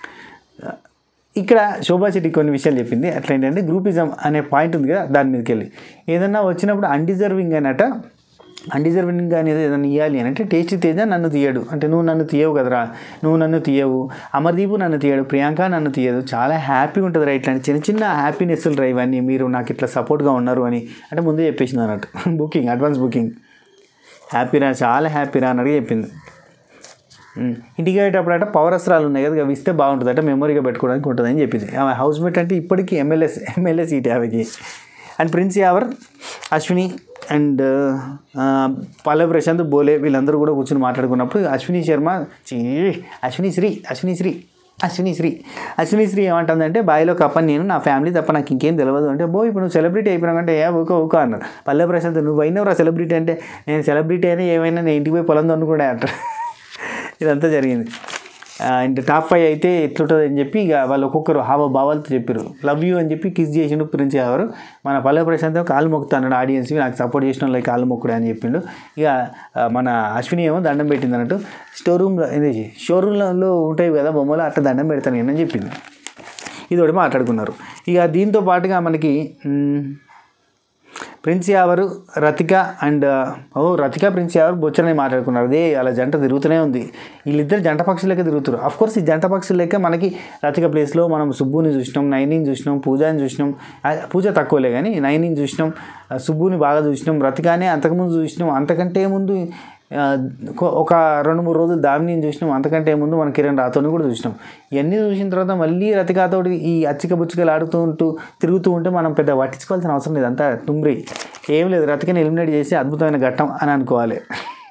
ఇక్కడ శోభా శెట్టి కొన్ని విషయాలు చెప్పింది అట్లా ఏంటంటే గ్రూపిజం అనే పాయింట్ ఉంది కదా దాని మీదకి వెళ్ళి ఏదన్నా వచ్చినప్పుడు అన్డిజర్వింగ్ అనట అన్డిజర్వింగ్ అనేది ఏదైనా ఇవ్వాలి అని అంటే టేస్టీ తేజ నన్ను తీయడు అంటే నువ్వు నన్ను తీయవు కదరా నువ్వు నన్ను తీయవు అమర్దీపు నన్ను తీయడు ప్రియాంక నన్ను తీయదు చాలా హ్యాపీగా ఉంటుంది రా ఇట్లాంటి చిన్న చిన్న హ్యాపీనెస్లు రా ఇవన్నీ మీరు నాకు ఇట్లా సపోర్ట్గా ఉన్నారు అని అంటే ముందే చెప్పేసింది అన్నట్టు బుకింగ్ అడ్వాన్స్ బుకింగ్ హ్యాపీరా చాలా హ్యాపీరా అన్నట్టుగా చెప్పింది ఉమ్. ఇంటికి వెళ్ళేటప్పుడు అంటే పవర్ అస్త్రాలు ఉన్నాయి కదా అవి ఇస్తే బాగుంటుంది అంటే మెమొరీగా పెట్టుకోవడానికి ఉంటుంది అని చెప్పింది ఆమె హౌస్ మేట్ అంటే ఇప్పటికీ ఎమ్మెల్యే ఎమ్మెల్యే సీట్ ఆమెకి and prince Yawar Ashwini and Pallavi Prashanth బోలే వీళ్ళందరూ కూడా కూర్చొని మాట్లాడుకున్నప్పుడు అశ్విని శర్మ చీ అశ్విని శ్రీ అశ్విని శ్రీ అశ్విని శ్రీ అశ్విని శ్రీ ఏమంటుందంటే బాయిలో కప్పని నేను నా ఫ్యామిలీ తప్ప నాకు ఇంకేం తెలియదు అంటే బో ఇప్పుడు నువ్వు సెలబ్రిటీ అయిపోయినాకంటే ఏ ఊక ఊక అన్నారు పల్లవి ప్రశాంత్ నువ్వు అయినవరా సెలబ్రిటీ అంటే నేను సెలబ్రిటీ అయినా ఏమైనా నేను ఇంటికి పోయి పొలం కూడా అంటారు ఇదంతా జరిగింది అండ్ టాప్ ఫైవ్ అయితే ఎట్లుంటుంది అని చెప్పి ఇక వాళ్ళు ఒక్కొక్కరు హావ భావాలతో చెప్పారు లవ్ యూ అని చెప్పి కిస్ చేసిండు ప్రిన్స్ ఎవరు మన పల్లె ప్రశాంత్ కాలు మొక్కుతాడు ఆడియన్స్ నాకు సపోర్ట్ చేసిన వాళ్ళకి కాలు మొక్కుడు అని చెప్పిండు ఇక ఆ, మన అశ్విని ఏమో దండం పెట్టింది అన్నట్టు స్టోర్ రూమ్లో ఇది షోరూమ్లో ఉంటాయి కదా బొమ్మలు అట్లా దండం పెడతాను నేను అని చెప్పింది ఇది ఒకటి మాట్లాడుకున్నారు ఇక దీంతో పాటుగా మనకి మ్, ప్రిన్స్ యావరు రతిక అండ్ ఓ రతిక ప్రిన్స్ యావర్ బొచ్చరని మాట్లాడుకున్నారు అదే అలా జంట తిరుగుతూనే ఉంది వీళ్ళిద్దరు జంట పక్షులు లెక్క తిరుగుతారు అఫ్ కోర్స్ ఈ జంట పక్షులు లెక్క మనకి రతిక ప్లేస్లో మనం సుబ్బుని చూసినాం నైనిని చూసినాం పూజని చూసినాం ఆ, పూజ తక్కువలే కానీ నైనిని చూసినాం ఆ, సుబ్బుని బాగా చూసినాం రతికానే అంతకుముందు చూసినాం అంతకంటే ముందు ఆ, కొ- ఒక రెండు మూడు రోజులు దామిని చూసినాం అంతకంటే ముందు మన కిరణ్ రాతోని కూడా చూసినాం ఇవన్నీ చూసిన తర్వాత మళ్ళీ రతికాతోటి ఈ అచ్చిక బుచ్చికలు ఆడుతూ ఉంటూ తిరుగుతూ ఉంటే మనం పెద్ద పట్టించుకోవాల్సిన అవసరం లేదు అంతా తుంబ్రి ఏం లేదు రతికని ఎలిమినేట్ చేసి అద్భుతమైన ఘట్టం అని అనుకోవాలి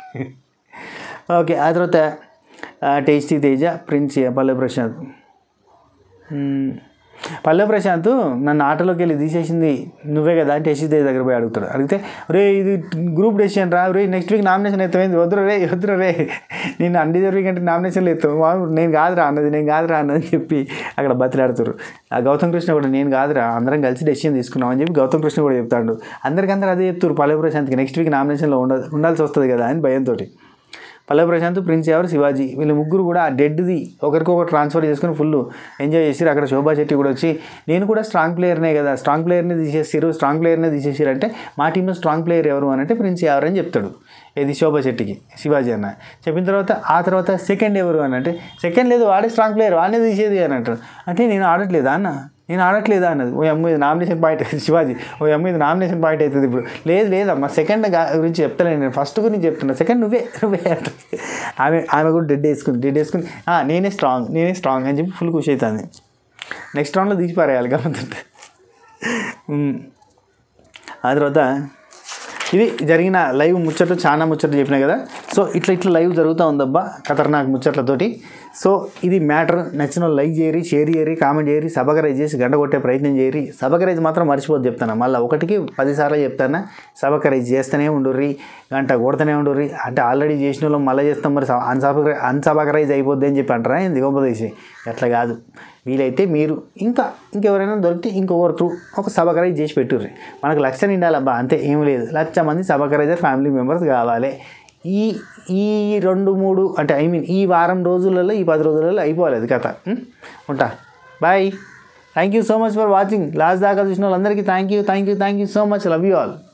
ఓకే ఆ తర్వాత ఆ, టేస్టీ తేజ ప్రిన్స్ పల్లె ప్రశాంత్ మ్మ్. పల్లె ప్రశాంత్ నన్ను ఆటలోకి వెళ్ళి తీసేసింది నువ్వే కదా అని టేస్టీ తేజ దగ్గర పోయి అడుగుతాడు అడిగితే రే ఇది గ్రూప్ డెసిషన్ రా రే నెక్స్ట్ వీక్ నామినేషన్ ఎత్తమైంది వద్దురు రే వద్దురు రే నేను అన్డిజర్వింగ్ అంటే నామినేషన్లు ఎత్తావు వాడు నేను కాదురా అన్నది నేను కాదురా అన్నది అని చెప్పి అక్కడ బతిలాడుతారు ఆ గౌతమ్ కృష్ణ కూడా నేను కాదురా అందరం కలిసి డెసిషన్ తీసుకున్నాం అని చెప్పి గౌతమ్ కృష్ణ కూడా చెప్తాడు అందరికందరూ అదే చెప్తారు పల్లె ప్రశాంత్కి నెక్స్ట్ వీక్ నామినేషన్లో ఉండ ఉండాల్సి వస్తుంది కదా అని భయంతో పల్లవి ప్రశాంత్ ప్రిన్స్ ఎవరు శివాజీ వీళ్ళు ముగ్గురు కూడా ఆ డెడ్ది ఒకరికొకరు ట్రాన్స్ఫర్ చేసుకుని ఫుల్ ఎంజాయ్ చేసి అక్కడ శోభా శెట్టి కూడా వచ్చి నేను కూడా స్ట్రాంగ్ ప్లేయర్నే కదా స్ట్రాంగ్ ప్లేయర్ని తీసేసారు స్ట్రాంగ్ ప్లేయర్నే తీసేసారు అంటే మా టీంలో స్ట్రాంగ్ ప్లేయర్ ఎవరు అని అంటే ప్రిన్స్ ఎవరు అని చెప్తాడు ఇది శోభా శెట్టికి శివాజీ అన్న చెప్పిన తర్వాత ఆ తర్వాత సెకండ్ ఎవరు అని అంటే సెకండ్ లేదు వాడే స్ట్రాంగ్ ప్లేయర్ వాడినే తీసేది అని అంటాడు అంటే నేను ఆడట్లేదా అన్న నేను ఆడట్లేదా అన్నది ఓ అమ్మ ఇది నామినేషన్ పాయింట్ శివాజీ ఓ అమ్మ ఇది నామినేషన్ పాయింట్ అవుతుంది ఇప్పుడు లేదు లేదమ్మా సెకండ్ గురించి చెప్తలేను నేను ఫస్ట్ గురించి చెప్తున్నా సెకండ్ నువ్వే నువ్వే అంటుంది ఆమె ఆమె కూడా డెడ్ వేసుకుంది డెడ్ వేసుకుని "ఆ, నేనే స్ట్రాంగ్ నేనే స్ట్రాంగ్ అని చెప్పి ఫుల్ ఖుషి అవుతుంది నెక్స్ట్ రౌండ్లో తీసి పారేయాలి కాబట్టి ఆ తర్వాత ఇది జరిగిన లైవ్ ముచ్చట్లు చాలా ముచ్చట్లు చెప్పినా కదా సో ఇట్లా ఇట్లా లైవ్ జరుగుతూ ఉందబ్బా ఖతర్నాక్ ముచ్చట్లతోటి సో ఇది మ్యాటర్ నచ్చిన వాళ్ళు లైక్ చేయరి షేర్ చేయరి కామెంట్ చేయరి సబకరైజ్ చేసి గంట కొట్టే ప్రయత్నం చేయరి సబకరైజ్ మాత్రం మర్చిపోద్దు చెప్తాను మళ్ళీ ఒకటికి పదిసార్లు చెప్తాను సబకరైజ్ చేస్తూనే ఉండుర్రి గంట కొడుతూనే ఉండుర్రి అంటే ఆల్రెడీ చేసిన వాళ్ళు మళ్ళీ చేస్తాం మరి అన్సబకరై అన్సబకరైజ్ అయిపోద్ది అని చెప్పి అంటారా ఏంది గొప్పదేశి అట్లా కాదు వీలైతే మీరు ఇంకా ఇంకెవరైనా దొరికితే ఇంకొకరు త్రూ ఒక సబకరైజ్ చేసి పెట్టుర్రి మనకు లక్ష నిండాలబ్బా అంతే ఏం లేదు లక్ష మంది సబకరైజర్ ఫ్యామిలీ మెంబర్స్ కావాలి ఈ ఈ రెండు మూడు అంటే ఐ మీన్ ఈ వారం రోజులలో ఈ పది రోజులలో అయిపోవాలి అది కథ ఉం? ఉంటా bye thank you so much for watching last దాకా చూసిన వాళ్ళందరికీ thank you thank you thank you so much love you all